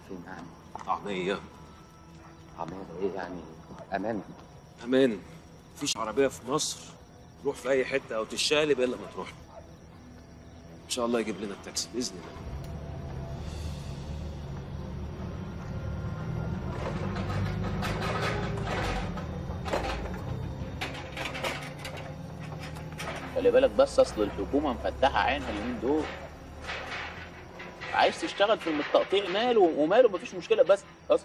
[SPEAKER 5] فين يعني
[SPEAKER 20] طعميه
[SPEAKER 5] عمال ايه يعني امان
[SPEAKER 20] امان مفيش عربيه في مصر تروح في اي حته او تشالب الا ما تروح ان شاء الله يجيب لنا التاكسي باذن الله
[SPEAKER 7] خلي بالك بس اصل الحكومه مفتحه عينها اليومين دول عايز تشتغل في التقطيع ماله وماله مفيش مشكله بس اصل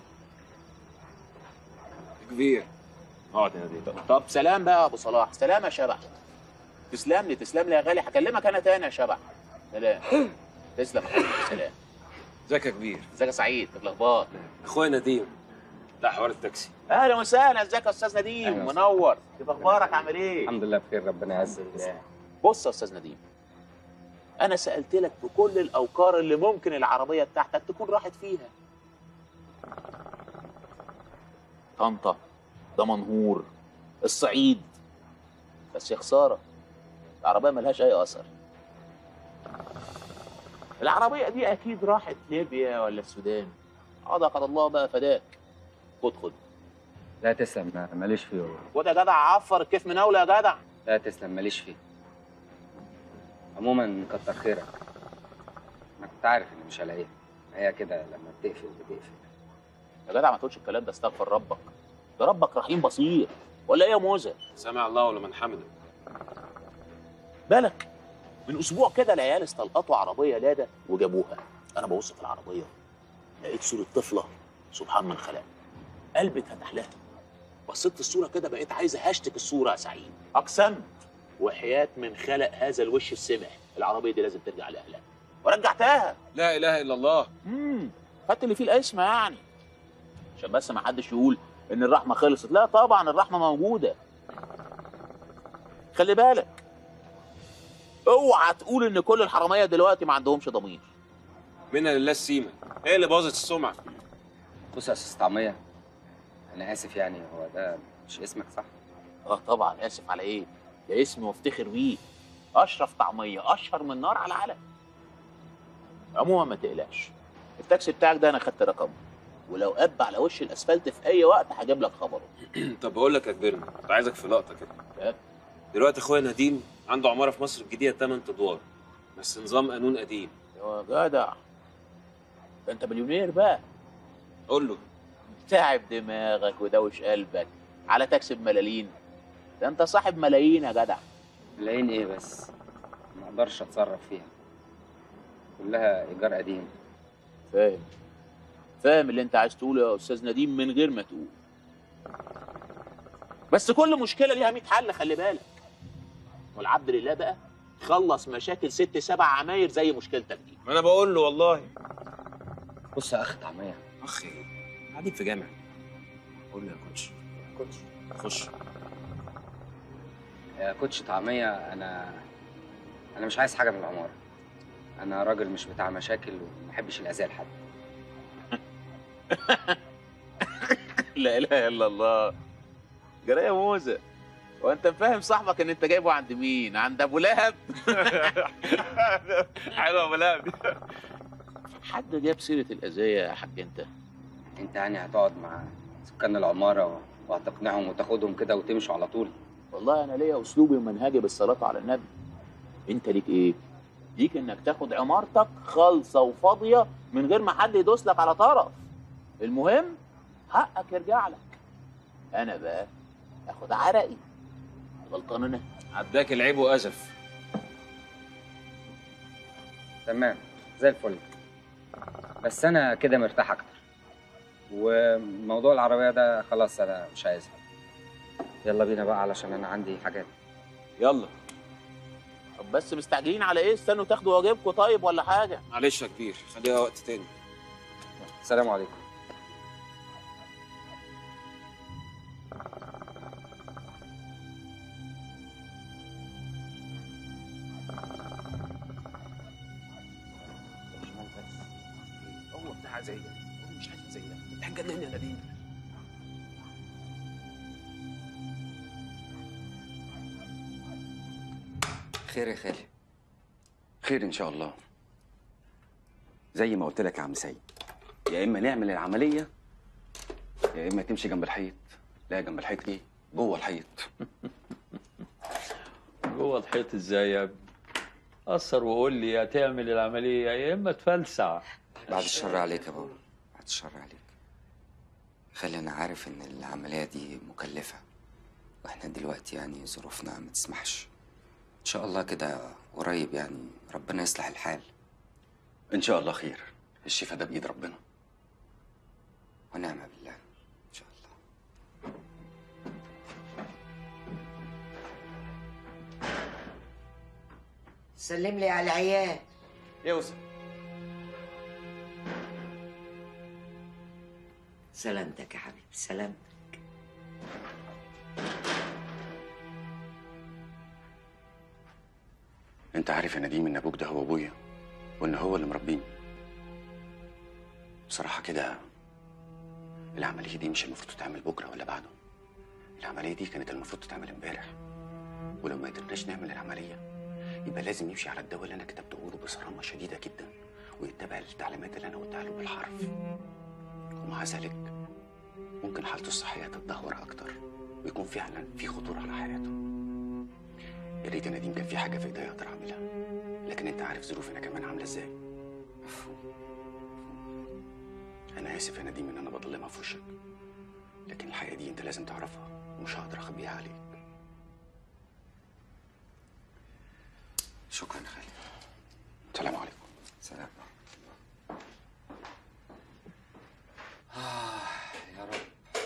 [SPEAKER 20] كبير اقعد يا دي
[SPEAKER 7] طب سلام بقى يا ابو صلاح سلام يا شبح تسلم لي تسلم لي يا غالي هكلمك انا تاني يا شبح سلام تسلم يا حبيبي سلام
[SPEAKER 20] ازيك يا كبير
[SPEAKER 7] ازيك يا سعيد ايه الاخبار
[SPEAKER 20] اخويا نديم لا حوار التاكسي
[SPEAKER 7] اهلا وسهلا ازيك يا استاذ نديم منور كيف اخبارك عامل ايه
[SPEAKER 9] الحمد لله بخير ربنا يعزك
[SPEAKER 7] بص يا استاذ نديم انا سالت لك في كل الاوقار اللي ممكن العربيه بتاعتك تكون راحت فيها طنطا دمنهور الصعيد بس يا خساره العربيه ملهاش اي اثر العربيه دي اكيد راحت ليبيا ولا السودان عضقت الله بقى فداك خد خد
[SPEAKER 9] لا تسلم ما- ماليش فيه والله
[SPEAKER 7] خد يا جدع عفر كيف مناوله يا جدع
[SPEAKER 9] لا تسلم ماليش فيه عموما كتر خيرك انا كنت عارف اني مش هلاقيها هي كده لما بتقفل بتقفل
[SPEAKER 7] يا جدع ما تقولش الكلام ده استغفر ربك ده ربك رحيم بصير ولا ايه يا موزه
[SPEAKER 20] سمع الله ولمن حمده
[SPEAKER 7] بالك من اسبوع كده العيال استلقطوا عربيه لادا وجابوها انا ببص في العربيه لقيت صوره طفله سبحان من خلق قلبي اتفتح لها بصيت الصوره كده بقيت عايز هاشتك الصوره يا سعيد اقسمت وحياه من خلق هذا الوش السمح العربيه دي لازم ترجع لاهلها ورجعتها
[SPEAKER 20] لا اله الا الله
[SPEAKER 7] امم خدت اللي فيه القسمه يعني عشان بس ما حدش يقول ان الرحمه خلصت لا طبعا الرحمه موجوده خلي بالك اوعى تقول ان كل الحراميه دلوقتي ما عندهمش ضمير
[SPEAKER 20] منها لله السيمه ايه اللي باظت السمعه
[SPEAKER 9] بص يا استاذ طعميه انا اسف يعني هو ده مش اسمك صح
[SPEAKER 7] اه طبعا اسف على ايه ده اسمي وافتخر بيه اشرف طعميه اشهر من نار على العلم عموما ما تقلقش التاكسي بتاعك ده انا خدت رقمه ولو قب على وش الاسفلت في اي وقت هجيب لك خبره
[SPEAKER 20] طب بقول لك يا كبيرنا كنت عايزك في لقطه كده دلوقتي اخويا نديم عنده عماره في مصر الجديده 8 ادوار بس نظام قانون قديم
[SPEAKER 7] يا جدع ده انت مليونير بقى
[SPEAKER 20] قول له
[SPEAKER 7] تعب دماغك ودوش قلبك على تاكسي بملالين ده انت صاحب ملايين يا جدع
[SPEAKER 9] ملايين ايه بس ما اقدرش اتصرف فيها كلها ايجار قديم
[SPEAKER 7] فاهم فاهم اللي انت عايز تقوله يا استاذ نديم من غير ما تقول بس كل مشكله ليها 100 حل خلي بالك والعبد لله بقى خلص مشاكل ست سبع عماير زي مشكلتك دي
[SPEAKER 20] ما انا بقول له والله
[SPEAKER 9] بص يا اخ طعميه
[SPEAKER 20] اخي قاعدين في جامع قول له يا كوتش كوتش خش
[SPEAKER 9] يا كوتش طعميه انا انا مش عايز حاجه من العماره انا راجل مش بتاع مشاكل وما بحبش الاذى لحد
[SPEAKER 7] لا اله الا الله جرايه موزه وانت فاهم صاحبك ان انت جايبه عند مين عند ابو لهب
[SPEAKER 20] حلو ابو لهب
[SPEAKER 7] حد جاب سيره الاذيه يا حاج انت
[SPEAKER 9] انت يعني هتقعد مع سكان العماره وهتقنعهم وتاخدهم كده وتمشوا على طول
[SPEAKER 7] والله انا ليا اسلوبي ومنهجي بالصلاه على النبي انت ليك ايه ليك انك تاخد عمارتك خالصه وفاضيه من غير ما حد يدوس لك على طرف المهم حقك يرجع لك انا بقى اخد عرقي غلطان انا
[SPEAKER 20] عداك العيب وازف
[SPEAKER 9] تمام زي الفل بس انا كده مرتاح اكتر وموضوع العربيه ده خلاص انا مش عايزها يلا بينا بقى علشان انا عندي حاجات
[SPEAKER 20] يلا
[SPEAKER 7] طب بس مستعجلين على ايه استنوا تاخدوا واجبكم طيب ولا حاجه
[SPEAKER 20] معلش يا كبير خليها وقت تاني
[SPEAKER 9] السلام عليكم
[SPEAKER 20] هو بتاع زي ده هو مش عايز زي ده انت هتجنني يا نديم
[SPEAKER 8] خير يا خالي خير ان شاء الله زي ما قلت لك يا عم سيد يا اما نعمل العمليه يا اما تمشي جنب الحيط لا جنب الحيط ايه جوه الحيط
[SPEAKER 15] جوه الحيط ازاي يا ابني قصر وقول لي يا تعمل العمليه يا اما تفلسع
[SPEAKER 21] بعد الشر عليك يا بابا بعد الشر عليك خلي انا عارف ان العمليه دي مكلفه واحنا دلوقتي يعني ظروفنا ما تسمحش ان شاء الله كده قريب يعني ربنا يصلح الحال
[SPEAKER 8] ان شاء الله خير الشفاء ده بايد ربنا
[SPEAKER 21] ونعم بالله
[SPEAKER 14] سلم لي على العيال
[SPEAKER 8] يوسف
[SPEAKER 14] سلامتك يا حبيبي سلامتك
[SPEAKER 8] انت عارف يا نديم ان ابوك ده هو ابويا وان هو اللي مربيني بصراحه كده العمليه دي مش المفروض تتعمل بكره ولا بعده العمليه دي كانت المفروض تتعمل امبارح ولو ما قدرناش نعمل العمليه يبقى لازم يمشي على الدواء اللي انا كتبته له بصرامه شديده جدا ويتبع التعليمات اللي انا قلتها له بالحرف ومع ذلك ممكن حالته الصحيه تتدهور اكتر ويكون فعلا في خطوره على حياته يا ريت يا نديم كان في حاجه في ايديا اقدر اعملها لكن انت عارف ظروفنا كمان عامله ازاي انا اسف يا نديم ان انا بضلمها في وشك لكن الحقيقه دي انت لازم تعرفها ومش هقدر اخبيها عليك
[SPEAKER 21] شكرا يا خالد
[SPEAKER 8] السلام عليكم
[SPEAKER 21] سلام آه يا رب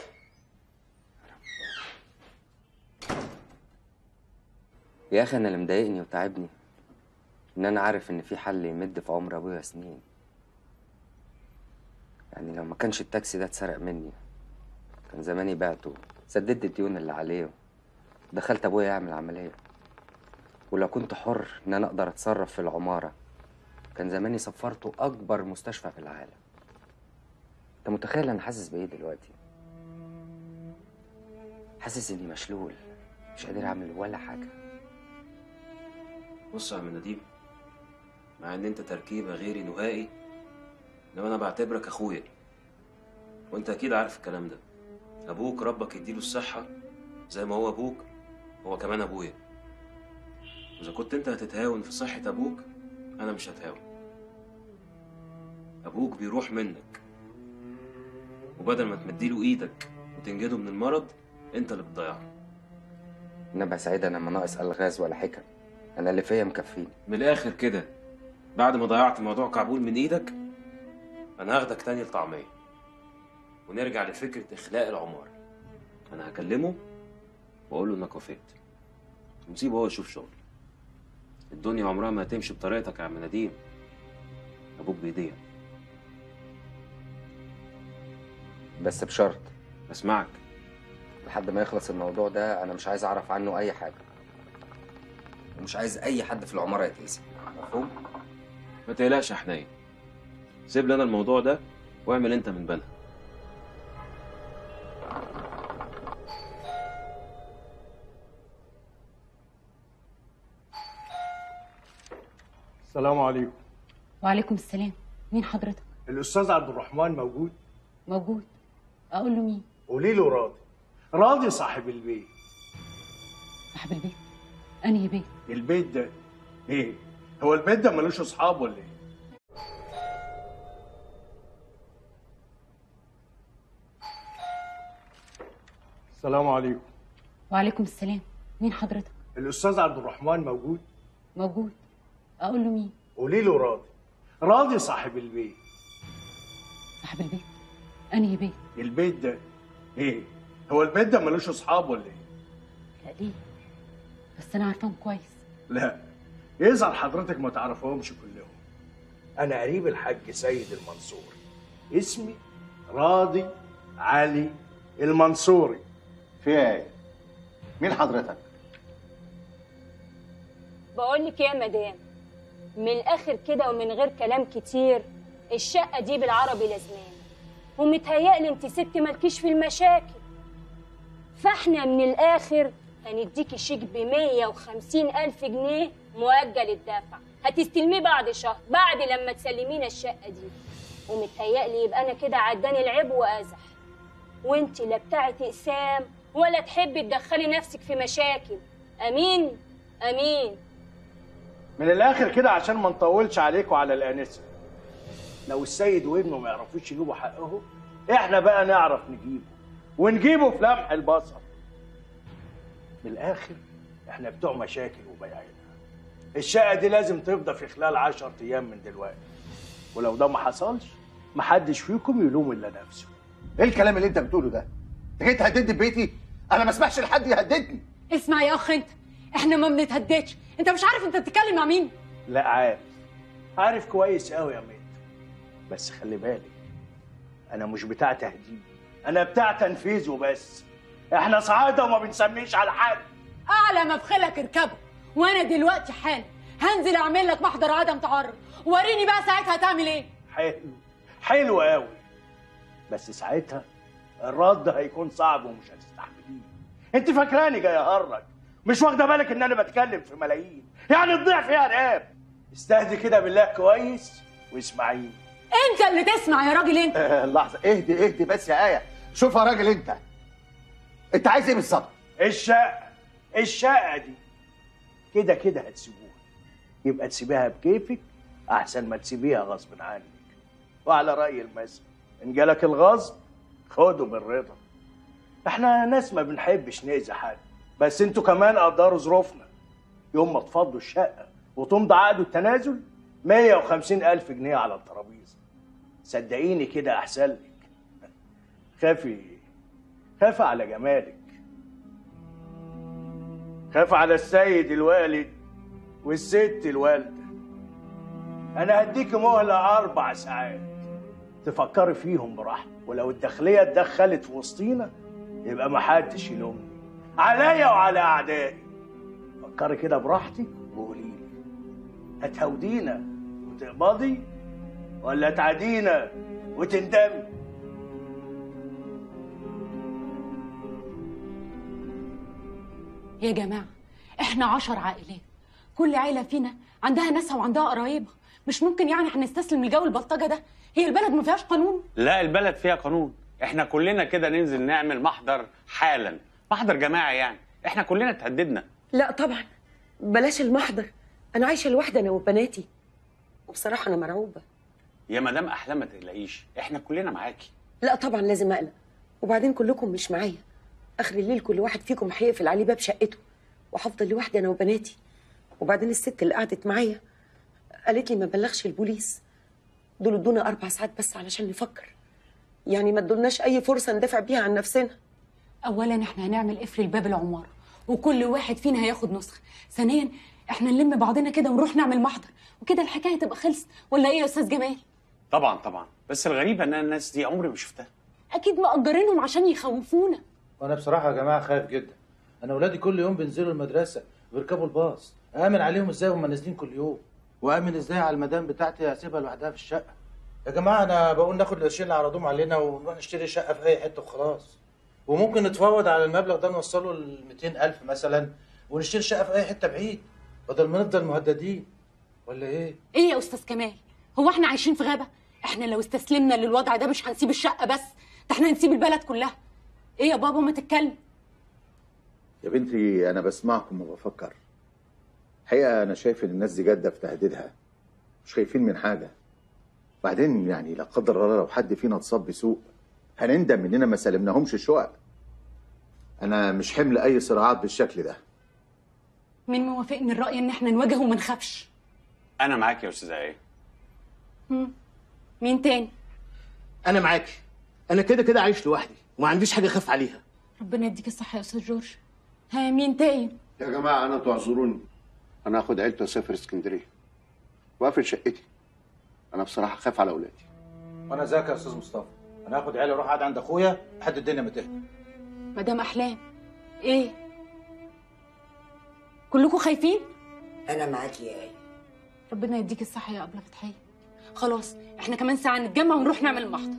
[SPEAKER 21] يا اخي انا اللي مضايقني وتعبني ان انا عارف ان في حل يمد في عمر ابويا سنين يعني لو ما كانش التاكسي ده اتسرق مني كان زماني بعته سددت الديون اللي عليه دخلت ابويا يعمل عمليه ولو كنت حر ان انا اقدر اتصرف في العماره كان زماني سفرته اكبر مستشفى في العالم انت متخيل انا حاسس بايه دلوقتي حاسس اني مشلول مش قادر اعمل ولا حاجه
[SPEAKER 20] بص يا عم نديم مع ان انت تركيبه غيري نهائي انما انا بعتبرك اخويا وانت اكيد عارف الكلام ده ابوك ربك يديله الصحه زي ما هو ابوك هو كمان ابويا واذا كنت انت هتتهاون في صحه ابوك انا مش هتهاون ابوك بيروح منك وبدل ما تمديله ايدك وتنجده من المرض انت اللي بتضيعه
[SPEAKER 21] نبع سعيد انا ما ناقص الغاز ولا حكم انا اللي فيا مكفيني
[SPEAKER 20] من الاخر كده بعد ما ضيعت موضوع كعبول من ايدك انا هاخدك تاني لطعميه ونرجع لفكره اخلاء العماره انا هكلمه واقول له انك وافقت ونسيبه هو يشوف شغل الدنيا عمرها ما هتمشي بطريقتك يا عم نديم ابوك بيضيع
[SPEAKER 21] بس بشرط
[SPEAKER 20] اسمعك
[SPEAKER 21] لحد ما يخلص الموضوع ده انا مش عايز اعرف عنه اي حاجه ومش عايز اي حد في العماره يتأذي مفهوم
[SPEAKER 20] ما تقلقش يا حنين سيب لنا الموضوع ده واعمل انت من بنها
[SPEAKER 11] السلام عليكم
[SPEAKER 16] وعليكم السلام مين حضرتك
[SPEAKER 11] الاستاذ عبد الرحمن موجود
[SPEAKER 16] موجود اقول له مين
[SPEAKER 11] قولي له راضي راضي صاحب البيت
[SPEAKER 16] صاحب البيت انهي بيت
[SPEAKER 11] البيت ده ايه هو البيت ده ملوش اصحاب ولا ايه السلام عليكم
[SPEAKER 16] وعليكم السلام مين حضرتك
[SPEAKER 11] الاستاذ عبد الرحمن موجود
[SPEAKER 16] موجود اقول له مين
[SPEAKER 11] قولي له راضي راضي صاحب البيت
[SPEAKER 16] صاحب البيت انهي بيت
[SPEAKER 11] البيت ده ايه هو البيت ده ملوش اصحاب ولا ايه
[SPEAKER 16] لا ليه بس انا عارفاهم كويس
[SPEAKER 11] لا يظهر حضرتك ما تعرفهمش كلهم انا قريب الحاج سيد المنصور اسمي راضي علي المنصوري
[SPEAKER 18] في ايه مين حضرتك
[SPEAKER 12] بقول لك يا مدام من الاخر كده ومن غير كلام كتير الشقه دي بالعربي لازمان ومتهيألي انت ست مالكيش في المشاكل فاحنا من الاخر هنديكي شيك ب 150 الف جنيه مؤجل الدفع هتستلميه بعد شهر بعد لما تسلمينا الشقه دي ومتهيألي يبقى انا كده عداني العيب وازح وانت لا بتاعه اقسام ولا تحبي تدخلي نفسك في مشاكل امين امين
[SPEAKER 11] من الاخر كده عشان ما نطولش عليكم على الانسه لو السيد وابنه ما يعرفوش يجيبوا حقهم احنا بقى نعرف نجيبه ونجيبه في لمح البصر من الاخر احنا بتوع مشاكل وبياعين الشقه دي لازم تفضى في خلال 10 ايام من دلوقتي ولو ده ما حصلش محدش فيكم يلوم الا نفسه
[SPEAKER 18] ايه الكلام اللي انت بتقوله ده؟ انت جاي تهددني في بيتي؟ انا ما اسمحش لحد يهددني
[SPEAKER 16] اسمع يا اخ انت احنا ما بنتهددش انت مش عارف انت بتتكلم مع مين
[SPEAKER 11] لا عارف عارف كويس قوي يا ميت بس خلي بالك انا مش بتاع تهديد انا بتاع تنفيذ وبس احنا صعايده وما بنسميش على حد
[SPEAKER 16] اعلى ما بخيلك اركبه وانا دلوقتي حالا هنزل اعمل لك محضر عدم تعرض وريني بقى ساعتها هتعمل ايه
[SPEAKER 11] حلو حلو قوي بس ساعتها الرد هيكون صعب ومش هتستحمليه انت فاكراني جاي اهرج مش واخده بالك ان انا بتكلم في ملايين يعني تضيع فيها رقاب استهدي كده بالله كويس واسمعيني
[SPEAKER 16] انت اللي تسمع يا راجل انت
[SPEAKER 18] آه لحظه اهدي اهدي بس يا ايه شوف يا راجل انت انت عايز ايه بالظبط؟
[SPEAKER 11] الشقه الشقه دي كده كده هتسيبوها يبقى تسيبيها بكيفك احسن ما تسيبيها غصب عنك وعلى راي المثل ان جالك الغصب خده بالرضا احنا ناس ما بنحبش نأذي حد بس انتوا كمان قدروا ظروفنا يوم ما تفضوا الشقه وتمضي عقد التنازل 150 ألف جنيه على الترابيزه صدقيني كده أحسن لك خافي خافي على جمالك خافي على السيد الوالد والست الوالدة أنا هديك مهلة أربع ساعات تفكري فيهم براحتك ولو الداخلية اتدخلت في وسطينا يبقى محدش يلومني عليا وعلى أعدائي فكري كده براحتك وقولي لي هتهودينا وتقبضي ولا تعدينا وتندمي
[SPEAKER 16] يا جماعه احنا عشر عائلات كل عيله فينا عندها ناسها وعندها قرايبها مش ممكن يعني هنستسلم لجو البلطجه ده هي البلد ما فيهاش قانون
[SPEAKER 1] لا البلد فيها قانون احنا كلنا كده ننزل نعمل محضر حالا محضر جماعي يعني احنا كلنا اتهددنا
[SPEAKER 3] لا طبعا بلاش المحضر انا عايشه لوحدي انا وبناتي وبصراحه انا مرعوبه
[SPEAKER 1] يا مدام احلام ما تقلقيش احنا كلنا معاكي
[SPEAKER 3] لا طبعا لازم اقلق وبعدين كلكم مش معايا اخر الليل كل واحد فيكم هيقفل عليه باب شقته وهفضل لوحدي انا وبناتي وبعدين الست اللي قعدت معايا قالت لي ما بلغش البوليس دول ادونا اربع ساعات بس علشان نفكر يعني ما ادولناش اي فرصه ندافع بيها عن نفسنا
[SPEAKER 16] اولا احنا هنعمل قفل الباب العماره وكل واحد فينا هياخد نسخه ثانيا احنا نلم بعضنا كده ونروح نعمل محضر وكده الحكايه تبقى خلصت ولا ايه يا استاذ جمال
[SPEAKER 1] طبعا طبعا بس الغريبه ان أنا الناس دي عمري ما شفتها
[SPEAKER 16] اكيد مأجرينهم عشان يخوفونا
[SPEAKER 10] وانا بصراحه يا جماعه خايف جدا انا اولادي كل يوم بينزلوا المدرسه ويركبوا الباص امن عليهم ازاي وهم نازلين كل يوم وامن ازاي على المدام بتاعتي هسيبها لوحدها في الشقه يا جماعه انا بقول ناخد القرشين اللي عرضوهم علينا ونروح نشتري شقه في اي حته وخلاص وممكن نتفاوض على المبلغ ده نوصله ل 200000 مثلا ونشتري شقه في اي حته بعيد بدل ما نفضل مهددين ولا ايه
[SPEAKER 16] ايه يا استاذ كمال هو احنا عايشين في غابه احنا لو استسلمنا للوضع ده مش هنسيب الشقه بس ده احنا هنسيب البلد كلها ايه يا بابا ما تتكلم
[SPEAKER 4] يا بنتي انا بسمعكم وبفكر الحقيقه انا شايف ان الناس دي جاده في تهديدها مش خايفين من حاجه بعدين يعني لا قدر الله لو حد فينا اتصاب بسوء هنندم اننا ما سلمناهمش الشقق انا مش حمل اي صراعات بالشكل ده
[SPEAKER 16] مين موافقني الراي ان احنا نواجه وما نخافش
[SPEAKER 1] انا معاك يا استاذه ايه
[SPEAKER 16] هم. مين تاني
[SPEAKER 7] انا معاكي انا كده كده عايش لوحدي وما عنديش حاجه اخاف عليها
[SPEAKER 16] ربنا يديك الصحه يا استاذ جورج ها مين تاني
[SPEAKER 6] يا جماعه انا تعذروني انا هاخد عيلتي واسافر اسكندريه واقفل شقتي انا بصراحه خايف على اولادي
[SPEAKER 10] وانا ذاك يا استاذ مصطفى انا هاخد عيالي اروح اقعد عند اخويا لحد الدنيا ما تهدى
[SPEAKER 16] مدام احلام ايه كلكم خايفين
[SPEAKER 14] انا معاكي يا ايه
[SPEAKER 16] ربنا يديك الصحه يا ابله فتحيه خلاص احنا كمان ساعه نتجمع ونروح نعمل المحضر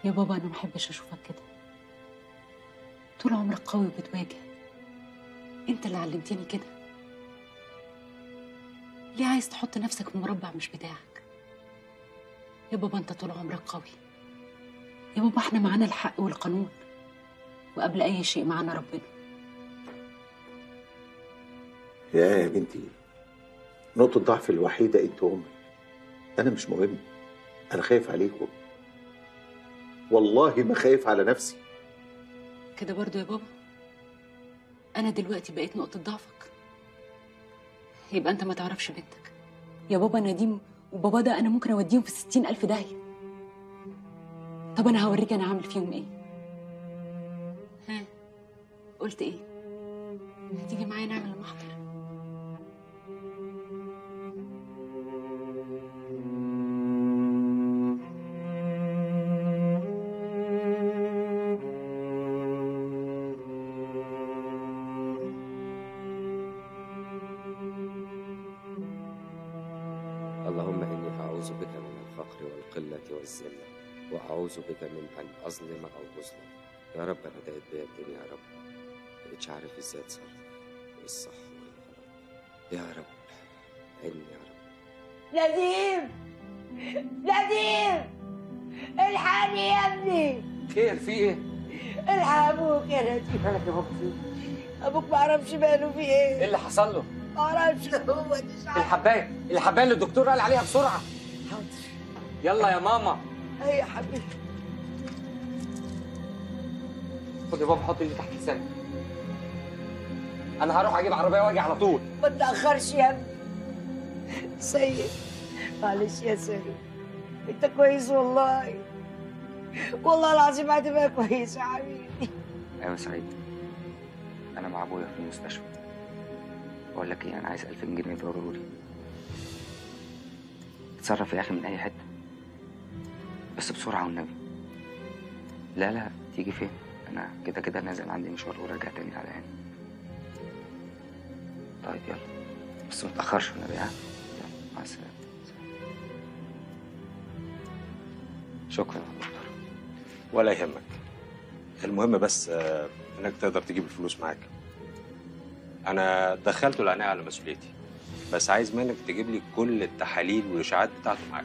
[SPEAKER 16] يا بابا انا ما بحبش اشوفك كده طول عمرك قوي وبتواجه انت اللي علمتني كده ليه عايز تحط نفسك في مربع مش بتاعك يا بابا انت طول عمرك قوي يا بابا احنا معانا الحق والقانون وقبل اي شيء معانا ربنا
[SPEAKER 4] يا يا بنتي نقطة ضعف الوحيدة انت وامك انا مش مهم انا خايف عليكم والله ما خايف على نفسي
[SPEAKER 16] كده برضو يا بابا انا دلوقتي بقيت نقطة ضعفك يبقى انت ما تعرفش بنتك يا بابا نديم وبابا ده انا ممكن اوديهم في ستين الف داهية طب انا هوريك انا هعمل فيهم ايه ها قلت ايه هتيجي معايا نعمل المحضر
[SPEAKER 21] اللهم إني أعوذ بك من الفقر والقلة والذلة وأعوذ بك من أن أظلم أو أظلم يا رب أنا دعيت بيا الدنيا يا رب مبقتش عارف إزاي أتصرف إيه الصح وإيه الغلط يا رب عيني يا رب
[SPEAKER 14] نديم نديم الحقني يا ابني
[SPEAKER 9] خير في ايه؟
[SPEAKER 14] الحق ابوك يا نديم
[SPEAKER 9] مالك يا بابا في
[SPEAKER 14] ابوك ما اعرفش ماله في ايه
[SPEAKER 9] ايه اللي حصل له؟
[SPEAKER 14] ما اعرفش هو مش عارف
[SPEAKER 9] الحبايه الحبايه اللي الدكتور قال عليها بسرعه
[SPEAKER 14] حاضر
[SPEAKER 9] يلا يا ماما
[SPEAKER 14] ايه يا حبيبي
[SPEAKER 9] خد يا بابا حط ايدي تحت لسانك انا هروح اجيب عربيه واجي على طول
[SPEAKER 14] ما تاخرش يا ابني سيد معلش يا سيد انت كويس والله والله العظيم هتبقى كويس يا حبيبي
[SPEAKER 8] ايوه سعيد انا مع ابويا في المستشفى بقول لك ايه انا عايز 2000 جنيه ضروري اتصرف يا اخي من اي حته بس بسرعه والنبي لا لا تيجي فين انا كده كده نازل عندي مشوار وراجع تاني على هنا طيب يلا بس ما تاخرش والنبي ها يلا مع السلامه
[SPEAKER 20] شكرا يا دكتور ولا يهمك المهم بس آه، انك تقدر تجيب الفلوس معاك انا دخلته العناية على مسؤوليتي بس عايز منك تجيب لي كل التحاليل والاشاعات بتاعته معاك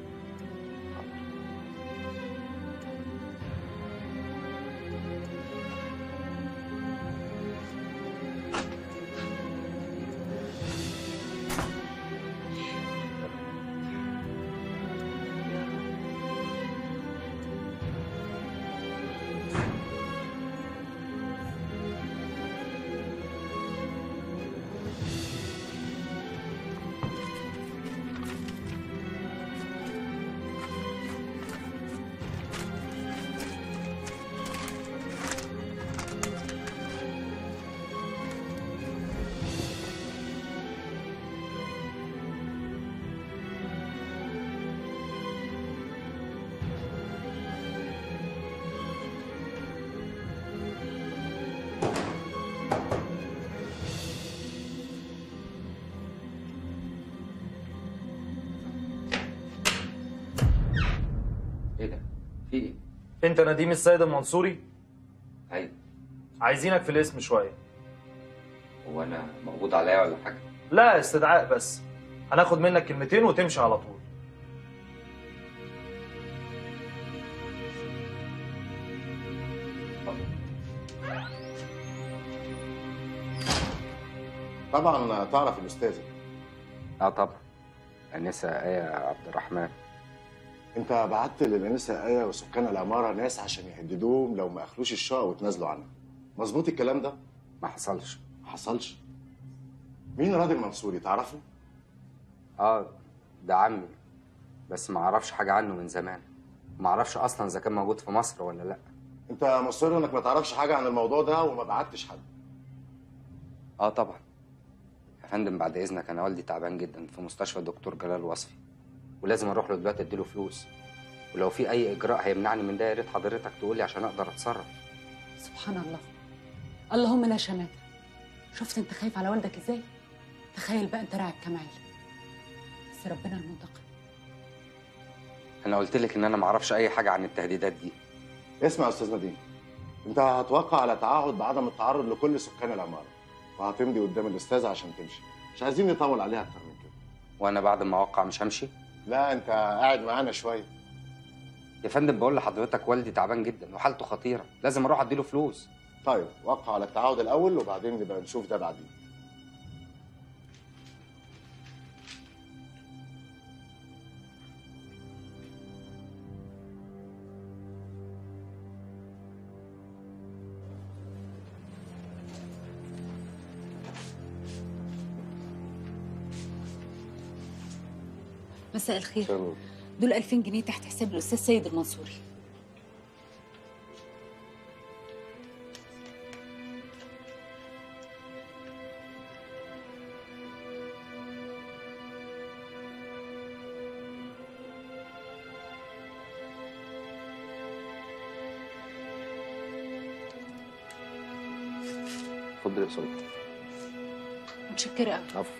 [SPEAKER 9] ايه ده؟ في ايه؟
[SPEAKER 17] انت نديم السيد المنصوري
[SPEAKER 9] ايوه
[SPEAKER 17] عايزينك في الاسم شويه
[SPEAKER 9] هو انا مقبوض عليا ولا حاجه؟
[SPEAKER 17] لا استدعاء بس هناخد منك كلمتين وتمشي على طول
[SPEAKER 18] طبعا تعرف الاستاذه
[SPEAKER 8] اه طبعا انسه ايه عبد الرحمن
[SPEAKER 18] انت بعت للانسه ايه وسكان العماره ناس عشان يهددوهم لو ما اخلوش الشقه وتنازلوا عنها مظبوط الكلام ده
[SPEAKER 8] ما حصلش
[SPEAKER 18] ما حصلش مين راضي المنصوري تعرفه
[SPEAKER 8] اه ده عمي بس ما اعرفش حاجه عنه من زمان ما اعرفش اصلا اذا كان موجود في مصر ولا لا
[SPEAKER 18] انت مصر انك ما تعرفش حاجه عن الموضوع ده وما بعتش حد
[SPEAKER 8] اه طبعا يا فندم بعد اذنك انا والدي تعبان جدا في مستشفى الدكتور جلال وصفي ولازم اروح له دلوقتي اديله فلوس ولو في اي اجراء هيمنعني من ده يا ريت حضرتك تقول لي عشان اقدر اتصرف
[SPEAKER 16] سبحان الله اللهم لا شماتة شفت انت خايف على والدك ازاي تخيل بقى انت راعي كمال بس ربنا المنتقم
[SPEAKER 8] انا قلت لك ان انا ما اعرفش اي حاجه عن التهديدات دي
[SPEAKER 18] اسمع يا استاذ نديم انت هتوقع على تعهد بعدم التعرض لكل سكان العماره وهتمضي قدام الاستاذ عشان تمشي مش عايزين نطول عليها اكتر من كده
[SPEAKER 21] وانا بعد ما اوقع مش همشي
[SPEAKER 18] لا انت قاعد معانا شويه
[SPEAKER 21] يا فندم بقول لحضرتك والدي تعبان جدا وحالته خطيره لازم اروح اديله فلوس
[SPEAKER 18] طيب وقع على التعهد الاول وبعدين نبقى نشوف ده بعدين
[SPEAKER 13] مساء الخير دول 2000 جنيه تحت حساب الاستاذ سيد المنصوري
[SPEAKER 18] اتفضل يا سلطان
[SPEAKER 13] متشكره قوي
[SPEAKER 18] عفو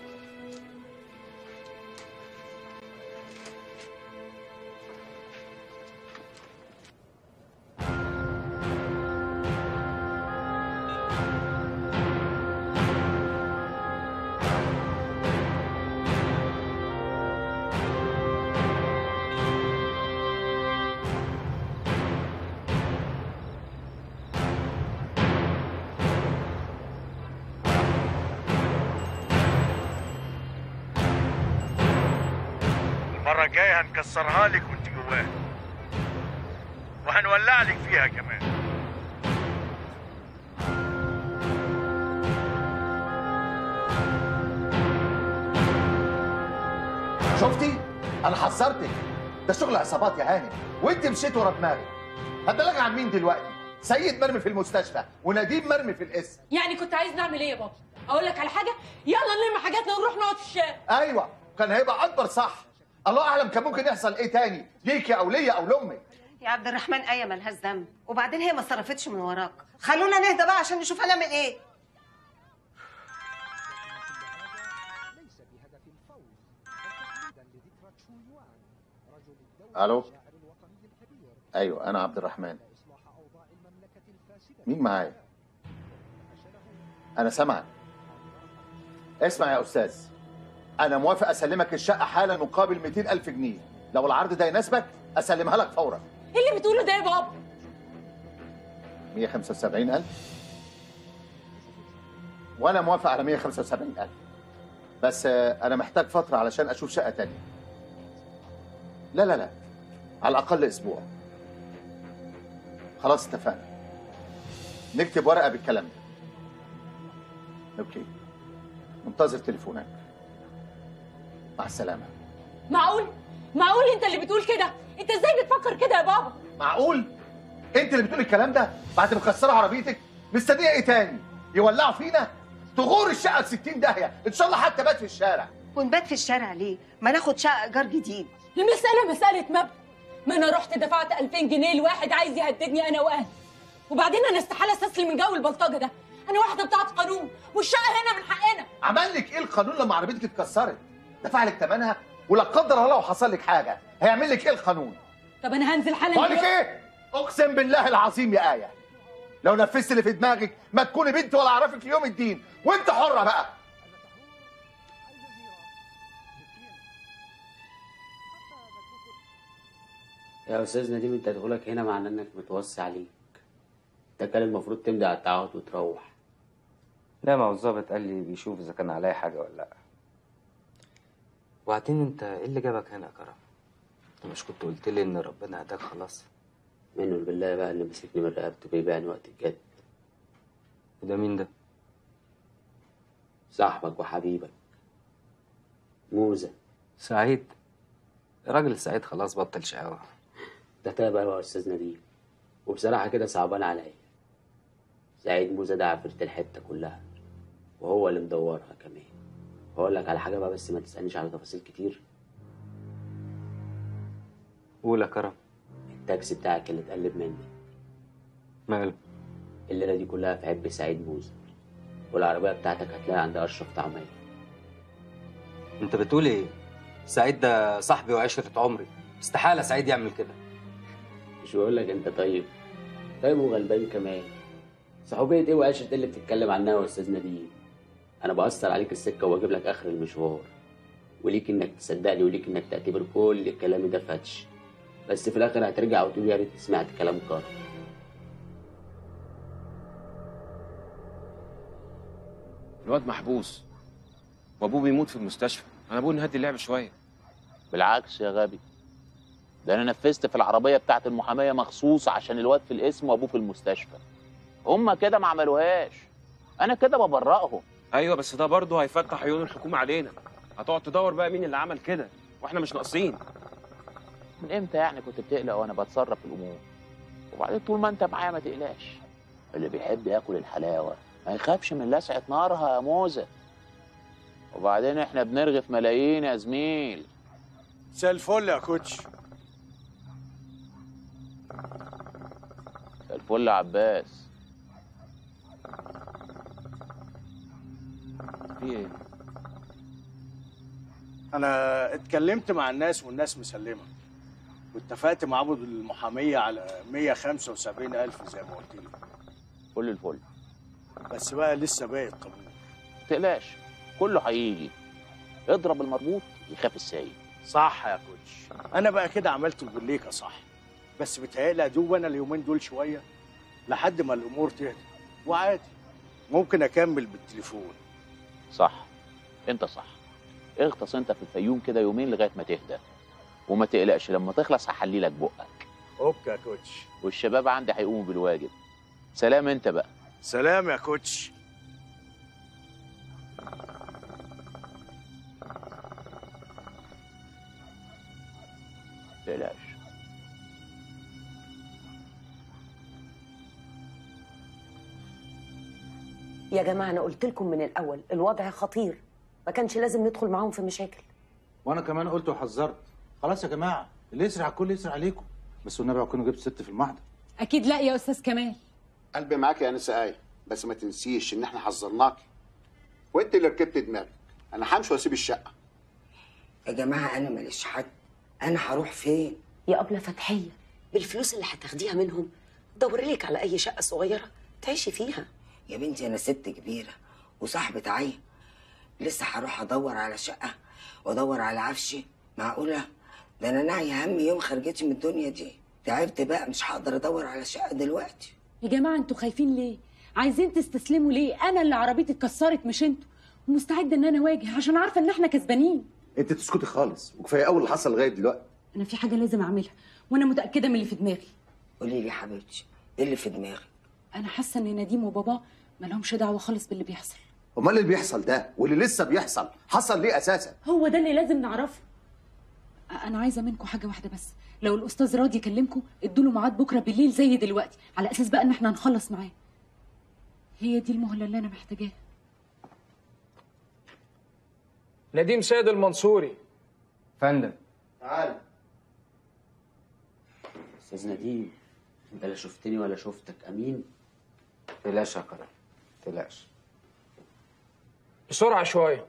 [SPEAKER 11] المرة الجاية هنكسرها لك وانت جواها وهنولع لك فيها كمان
[SPEAKER 18] شفتي انا حذرتك ده شغل عصابات يا هانم وانت مشيت ورا دماغك هتبلغ عن مين دلوقتي سيد مرمي في المستشفى ونديم مرمي في القسم
[SPEAKER 16] يعني كنت عايز نعمل ايه يا بابا اقول لك على حاجه يلا نلم حاجاتنا ونروح نقعد في الشارع
[SPEAKER 18] ايوه كان هيبقى اكبر صح الله اعلم كان ممكن يحصل ايه تاني ليكي او ليا او لامك
[SPEAKER 19] يا عبد الرحمن ايه ملهاش ذنب وبعدين هي ما صرفتش من وراك خلونا نهدى بقى عشان نشوف هنعمل ايه
[SPEAKER 18] الو ايوه انا عبد الرحمن مين معايا انا سامعك اسمع يا استاذ انا موافق اسلمك الشقه حالا مقابل 200 الف جنيه لو العرض ده يناسبك اسلمها لك فورا
[SPEAKER 16] ايه اللي بتقوله ده يا بابا
[SPEAKER 18] 175 الف وانا موافق على 175 الف بس آه، انا محتاج فتره علشان اشوف شقه تانية لا لا لا على الاقل اسبوع خلاص اتفقنا نكتب ورقه بالكلام ده اوكي منتظر تليفونك مع السلامه
[SPEAKER 16] معقول معقول انت اللي بتقول كده انت ازاي بتفكر كده يا بابا
[SPEAKER 18] معقول انت اللي بتقول الكلام ده بعد ما كسروا عربيتك مستنيه ايه تاني يولعوا فينا تغور الشقه ب 60 داهيه ان شاء الله حتى بات في الشارع
[SPEAKER 19] ونبات في الشارع ليه ما ناخد شقه ايجار جديد
[SPEAKER 16] المساله مساله مبدا ما انا رحت دفعت 2000 جنيه لواحد عايز يهددني انا واهلي وبعدين انا استحاله استسلم من جو البلطجه ده انا واحده بتاعت قانون والشقه هنا من حقنا
[SPEAKER 18] عمل لك ايه القانون لما عربيتك اتكسرت دفع لك ثمنها ولا قدر الله لو حصل لك حاجه هيعمل لك ايه القانون
[SPEAKER 16] طب انا هنزل حالا
[SPEAKER 18] بقول لك
[SPEAKER 16] دلوقتي.
[SPEAKER 18] ايه اقسم بالله العظيم يا ايه لو نفذت اللي في دماغك ما تكوني بنت ولا اعرفك ليوم الدين وانت حره بقى
[SPEAKER 22] يا استاذ نديم انت دخولك هنا معناه انك متوصي عليك انت كان المفروض تمضي على التعهد وتروح
[SPEAKER 21] لا ما هو الظابط قال لي بيشوف اذا كان عليا حاجه ولا لا وبعدين انت ايه اللي جابك هنا يا كرم انت مش كنت قلت لي ان ربنا هداك خلاص
[SPEAKER 22] منه بالله بقى اللي مسكني من رقبته بيبيعني وقت الجد
[SPEAKER 21] وده مين ده
[SPEAKER 22] صاحبك وحبيبك موزة
[SPEAKER 21] سعيد الراجل سعيد خلاص بطل شقاوة
[SPEAKER 22] ده تاب قوي يا استاذ نديم وبصراحة كده صعبان عليا سعيد موزة ده عفرت الحتة كلها وهو اللي مدورها كمان هقول لك على حاجة بقى بس ما تسألنيش على تفاصيل كتير
[SPEAKER 21] قول يا كرم
[SPEAKER 22] التاكسي بتاعك اللي اتقلب مني
[SPEAKER 21] ماله
[SPEAKER 22] الليلة دي كلها في عب سعيد موزة والعربية بتاعتك هتلاقيها عند أشرف طعمية
[SPEAKER 21] انت بتقول ايه سعيد ده صاحبي وعشرة عمري استحالة سعيد يعمل كده
[SPEAKER 22] مش بقول لك أنت طيب طيب وغلبان كمان صحوبية ايه وعيشة ايه اللي بتتكلم عنها يا استاذ نديم انا بأثر عليك السكة واجيب لك اخر المشوار وليك انك تصدقني وليك انك تعتبر كل كلامي ده فتش بس في الاخر هترجع وتقول يا ريت سمعت كلام كار
[SPEAKER 20] الواد محبوس وابوه بيموت في المستشفى انا بقول نهدي اللعب شويه
[SPEAKER 7] بالعكس يا غبي ده انا نفذت في العربيه بتاعت المحاميه مخصوص عشان الواد في الاسم وابوه في المستشفى هما كده ما عملوهاش انا كده ببرئهم
[SPEAKER 20] ايوه بس ده برضه هيفتح عيون الحكومه علينا هتقعد تدور بقى مين اللي عمل كده واحنا مش ناقصين
[SPEAKER 7] من امتى يعني كنت بتقلق وانا بتصرف في الامور وبعدين طول ما انت معايا ما تقلقش اللي بيحب ياكل الحلاوه ما يخافش من لسعه نارها يا موزه وبعدين احنا بنرغف ملايين يا زميل
[SPEAKER 11] مساء الفل يا كوتش
[SPEAKER 7] الفل يا عباس
[SPEAKER 20] في ايه
[SPEAKER 11] انا اتكلمت مع الناس والناس مسلمه واتفقت مع ابو المحاميه على 175 الف زي ما قلت لي
[SPEAKER 7] فل الفل
[SPEAKER 11] بس بقى لسه باقي الطابور
[SPEAKER 7] ما تقلقش كله هيجي اضرب المربوط يخاف السايب
[SPEAKER 11] صح يا كوتش انا بقى كده عملت البليكه صح بس بتهيألي ادوب انا اليومين دول شويه لحد ما الامور تهدى وعادي ممكن اكمل بالتليفون
[SPEAKER 7] صح انت صح اغطس انت في الفيوم كده يومين لغايه ما تهدى وما تقلقش لما تخلص هحلي لك بقك
[SPEAKER 11] اوكي يا كوتش
[SPEAKER 7] والشباب عندي هيقوموا بالواجب سلام انت بقى
[SPEAKER 11] سلام يا كوتش
[SPEAKER 7] تقلقش
[SPEAKER 3] يا جماعه انا قلت لكم من الاول الوضع خطير ما كانش لازم ندخل معاهم في مشاكل
[SPEAKER 10] وانا كمان قلت وحذرت خلاص يا جماعه اللي يسرع الكل يسرع عليكم بس والنبي كنت جبت ست في المحضر
[SPEAKER 16] اكيد لا يا استاذ كمال
[SPEAKER 6] قلبي معاك يا انسه ايه بس ما تنسيش ان احنا حذرناكي وانت اللي ركبت دماغك انا همشي واسيب الشقه
[SPEAKER 14] يا جماعه انا ماليش حد انا هروح فين
[SPEAKER 3] يا أبلة فتحية بالفلوس اللي هتاخديها منهم دوري لك على أي شقة صغيرة تعيشي فيها
[SPEAKER 14] يا بنتي انا ست كبيره وصاحبه عين لسه هروح ادور على شقه وادور على عفشي معقوله ده انا ناعيه هم يوم خرجتي من الدنيا دي تعبت بقى مش هقدر ادور على شقه دلوقتي
[SPEAKER 16] يا جماعه انتوا خايفين ليه عايزين تستسلموا ليه انا اللي عربيتي اتكسرت مش انتوا ومستعده ان انا اواجه عشان عارفه ان احنا كسبانين
[SPEAKER 4] انت تسكتي خالص وكفايه اول اللي حصل لغايه دلوقتي
[SPEAKER 16] انا في حاجه لازم اعملها وانا متاكده من اللي في دماغي
[SPEAKER 14] قولي لي يا حبيبتي ايه اللي في دماغك
[SPEAKER 16] انا حاسه ان نديم وبابا ما لهمش دعوه خالص باللي بيحصل
[SPEAKER 4] امال اللي بيحصل ده واللي لسه بيحصل حصل ليه اساسا
[SPEAKER 16] هو ده اللي لازم نعرفه أ- انا عايزه منكم حاجه واحده بس لو الاستاذ راضي يكلمكم ادوا له ميعاد بكره بالليل زي دلوقتي على اساس بقى ان احنا هنخلص معاه هي دي المهله اللي انا محتاجاها
[SPEAKER 17] نديم سيد المنصوري
[SPEAKER 9] فندم
[SPEAKER 11] تعال
[SPEAKER 22] استاذ نديم انت لا شفتني ولا شفتك امين
[SPEAKER 9] تلاش يا كرم تلاش
[SPEAKER 17] بسرعه شويه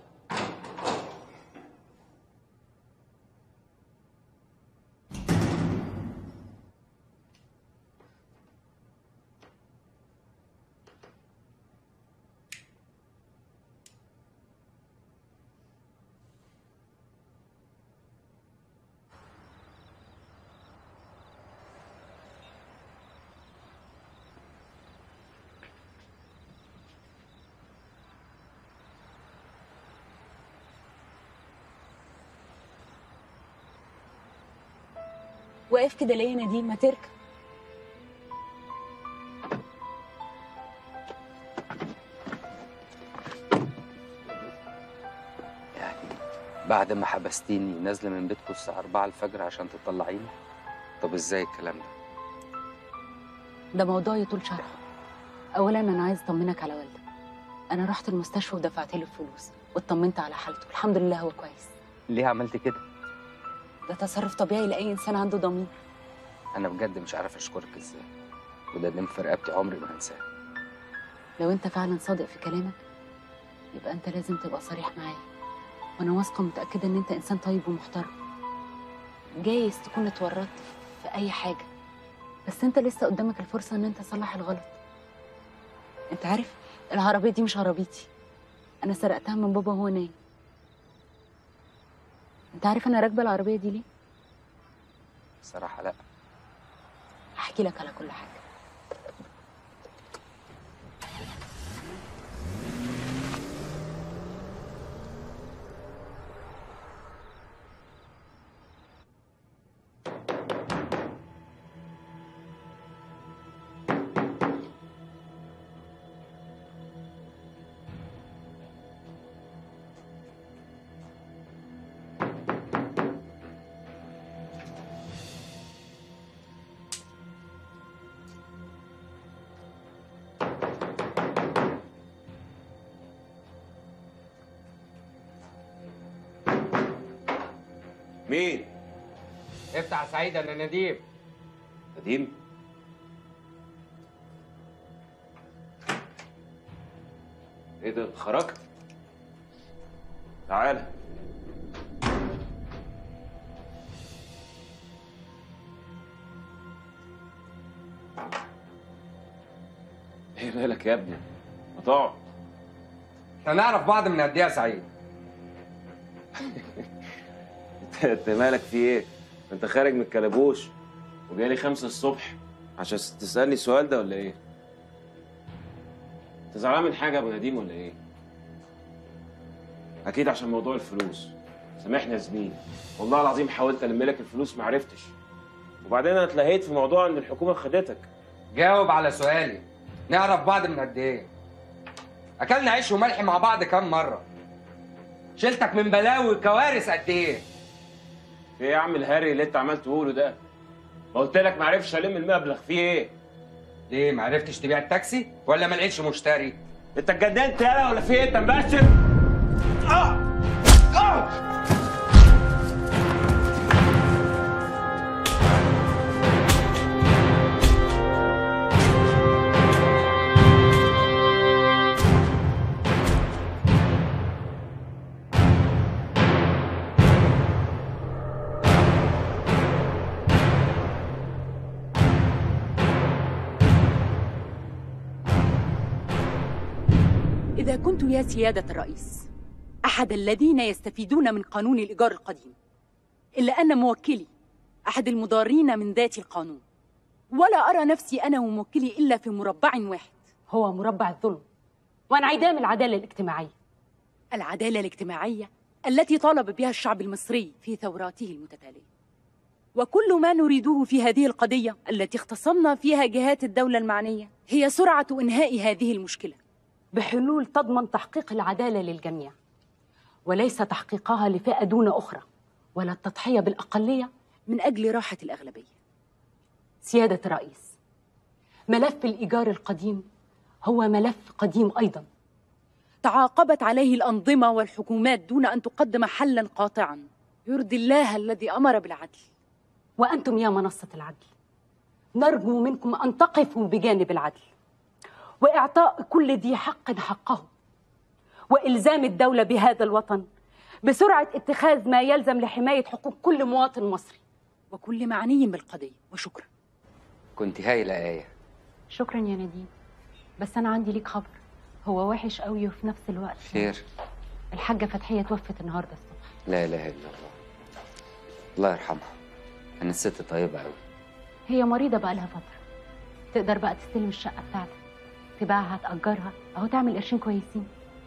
[SPEAKER 16] واقف كده ليه يا نديم ما تركب
[SPEAKER 21] بعد ما حبستيني نازله من بيتكم الساعه 4 الفجر عشان تطلعيني طب ازاي الكلام ده
[SPEAKER 13] ده موضوع يطول شرحه اولا انا عايز اطمنك على والدك انا رحت المستشفى ودفعت له الفلوس واطمنت على حالته الحمد لله هو كويس
[SPEAKER 21] ليه عملت كده
[SPEAKER 13] ده تصرف طبيعي لاي انسان عنده ضمير
[SPEAKER 21] انا بجد مش عارف اشكرك ازاي وده دم في رقبتي عمري ما هنساه
[SPEAKER 13] لو انت فعلا صادق في كلامك يبقى انت لازم تبقى صريح معايا وانا واثقه متاكده ان انت انسان طيب ومحترم جايز تكون اتورطت في اي حاجه بس انت لسه قدامك الفرصه ان انت تصلح الغلط انت عارف العربيه دي مش عربيتي انا سرقتها من بابا وهو نايم انت عارف انا راكبه العربيه دي ليه
[SPEAKER 21] بصراحة لا
[SPEAKER 13] هحكي لك على كل حاجه
[SPEAKER 20] مين؟
[SPEAKER 9] افتح يا سعيد انا نديم
[SPEAKER 20] نديم؟ ايه ده خرجت؟ تعالى ايه مالك يا ابني؟ ما تقعد
[SPEAKER 9] احنا نعرف بعض من قد ايه يا سعيد
[SPEAKER 20] انت- انت مالك في ايه؟ انت خارج من الكلبوش وجاي لي خمسة الصبح عشان تسألني السؤال ده ولا ايه؟ انت زعلان من حاجة يا ابو نديم ولا ايه؟ أكيد عشان موضوع الفلوس سامحني يا زميلي والله العظيم حاولت ألم لك الفلوس ما عرفتش وبعدين أنا اتلهيت في موضوع إن الحكومة خدتك
[SPEAKER 9] جاوب على سؤالي نعرف بعض من قد ايه اكلنا عيش وملح مع بعض كام مره شلتك من بلاوي وكوارث قد ايه
[SPEAKER 20] في ايه يا عم الهري اللي انت عمال تقوله ده؟ ما قلت لك ما عرفش الم المبلغ في ايه؟
[SPEAKER 9] ليه ما عرفتش تبيع التاكسي ولا ما لقيتش مشتري
[SPEAKER 20] انت اتجننت يالا ولا في ايه انت مبشر؟ اه اه
[SPEAKER 16] إذا كنت يا سيادة الرئيس أحد الذين يستفيدون من قانون الإيجار القديم إلا أن موكلي أحد المضارين من ذات القانون ولا أرى نفسي أنا وموكلي إلا في مربع واحد هو مربع الظلم وانعدام العدالة الاجتماعية العدالة الاجتماعية التي طالب بها الشعب المصري في ثوراته المتتالية وكل ما نريده في هذه القضية التي اختصمنا فيها جهات الدولة المعنية هي سرعة إنهاء هذه المشكلة بحلول تضمن تحقيق العدالة للجميع وليس تحقيقها لفئة دون أخرى ولا التضحية بالأقلية من أجل راحة الأغلبية سيادة الرئيس ملف الإيجار القديم هو ملف قديم أيضا تعاقبت عليه الأنظمة والحكومات دون أن تقدم حلا قاطعا يرضي الله الذي أمر بالعدل وأنتم يا منصة العدل نرجو منكم أن تقفوا بجانب العدل وإعطاء كل ذي حق حقه وإلزام الدولة بهذا الوطن بسرعة اتخاذ ما يلزم لحماية حقوق كل مواطن مصري وكل معني بالقضية وشكرا
[SPEAKER 21] كنت هايلة آية
[SPEAKER 13] شكرا يا نديم بس انا عندي ليك خبر هو وحش قوي وفي نفس الوقت
[SPEAKER 21] خير
[SPEAKER 13] الحاجه فتحيه توفت النهارده الصبح
[SPEAKER 21] لا إله إلا الله الله يرحمها كانت ست طيبة أوي
[SPEAKER 13] هي مريضه بقى لها فتره تقدر بقى تستلم الشقه بتاعتك تبيعها تاجرها اهو تعمل قرشين كويسين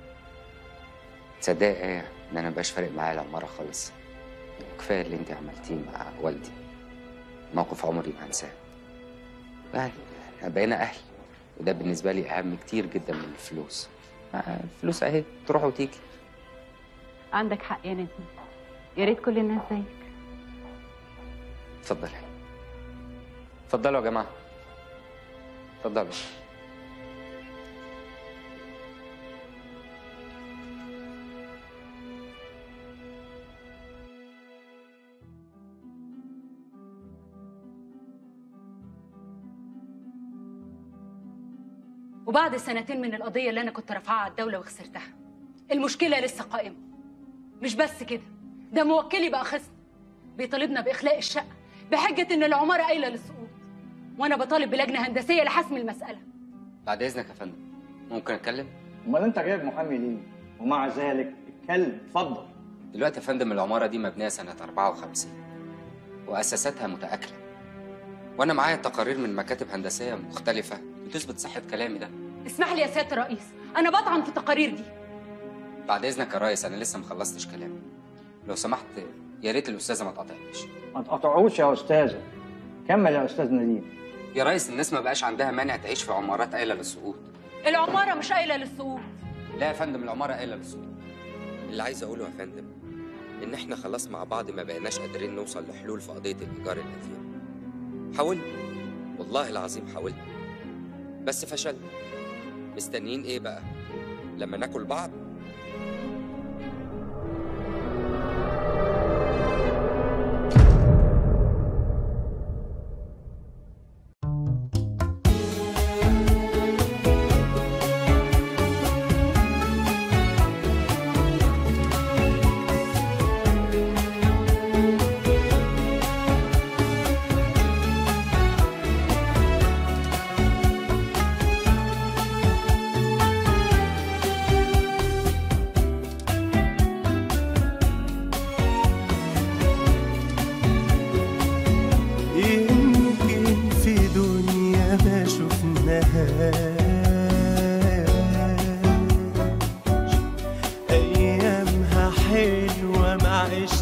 [SPEAKER 21] تصدقي ايه ان انا مبقاش فارق معايا العمارة خالص كفاية اللي انت عملتيه مع والدي موقف عمري ما انساه يعني احنا بقينا اهل وده بالنسبة لي اهم كتير جدا من الفلوس آه، الفلوس اهي تروح وتيجي
[SPEAKER 13] عندك حق يا نديم يا ريت كل الناس زيك
[SPEAKER 21] اتفضلي اتفضلوا يا جماعة اتفضلوا
[SPEAKER 16] وبعد سنتين من القضية اللي أنا كنت رافعاها على الدولة وخسرتها المشكلة لسه قائمة مش بس كده ده موكلي بقى خصم بيطالبنا بإخلاء الشقة بحجة إن العمارة قايلة للسقوط وانا بطالب بلجنه هندسيه لحسم المساله
[SPEAKER 9] بعد اذنك يا فندم ممكن اتكلم
[SPEAKER 2] امال انت جايب محامي ليه؟ ومع ذلك اتكلم اتفضل
[SPEAKER 21] دلوقتي يا فندم العمارة دي مبنية سنة 54 وأساساتها متآكلة وأنا معايا تقارير من مكاتب هندسية مختلفة بتثبت صحة كلامي ده
[SPEAKER 16] اسمح لي يا سياده الرئيس انا بطعن في التقارير دي
[SPEAKER 21] بعد إذنك يا ريس أنا لسه مخلصتش كلامي لو سمحت يا ريت الأستاذة ما تقاطعنيش
[SPEAKER 2] ما تقطعوش يا استاذه كمل يا استاذ نديم
[SPEAKER 21] يا ريس الناس ما بقاش عندها مانع تعيش في عمارات قايلة للسقوط
[SPEAKER 16] العماره مش قايله للسقوط
[SPEAKER 21] لا يا فندم العمارة قايلة للسقوط اللي عايز أقوله يا فندم إن إحنا خلاص مع بعض ما بقيناش قادرين نوصل لحلول في قضية الإيجار القديم حاولنا والله العظيم حاولنا بس فشلنا مستنيين إيه بقى؟ لما ناكل بعض
[SPEAKER 5] يمكن في دنيا ما شفناهاش أيامها حلوة ما عشناهاش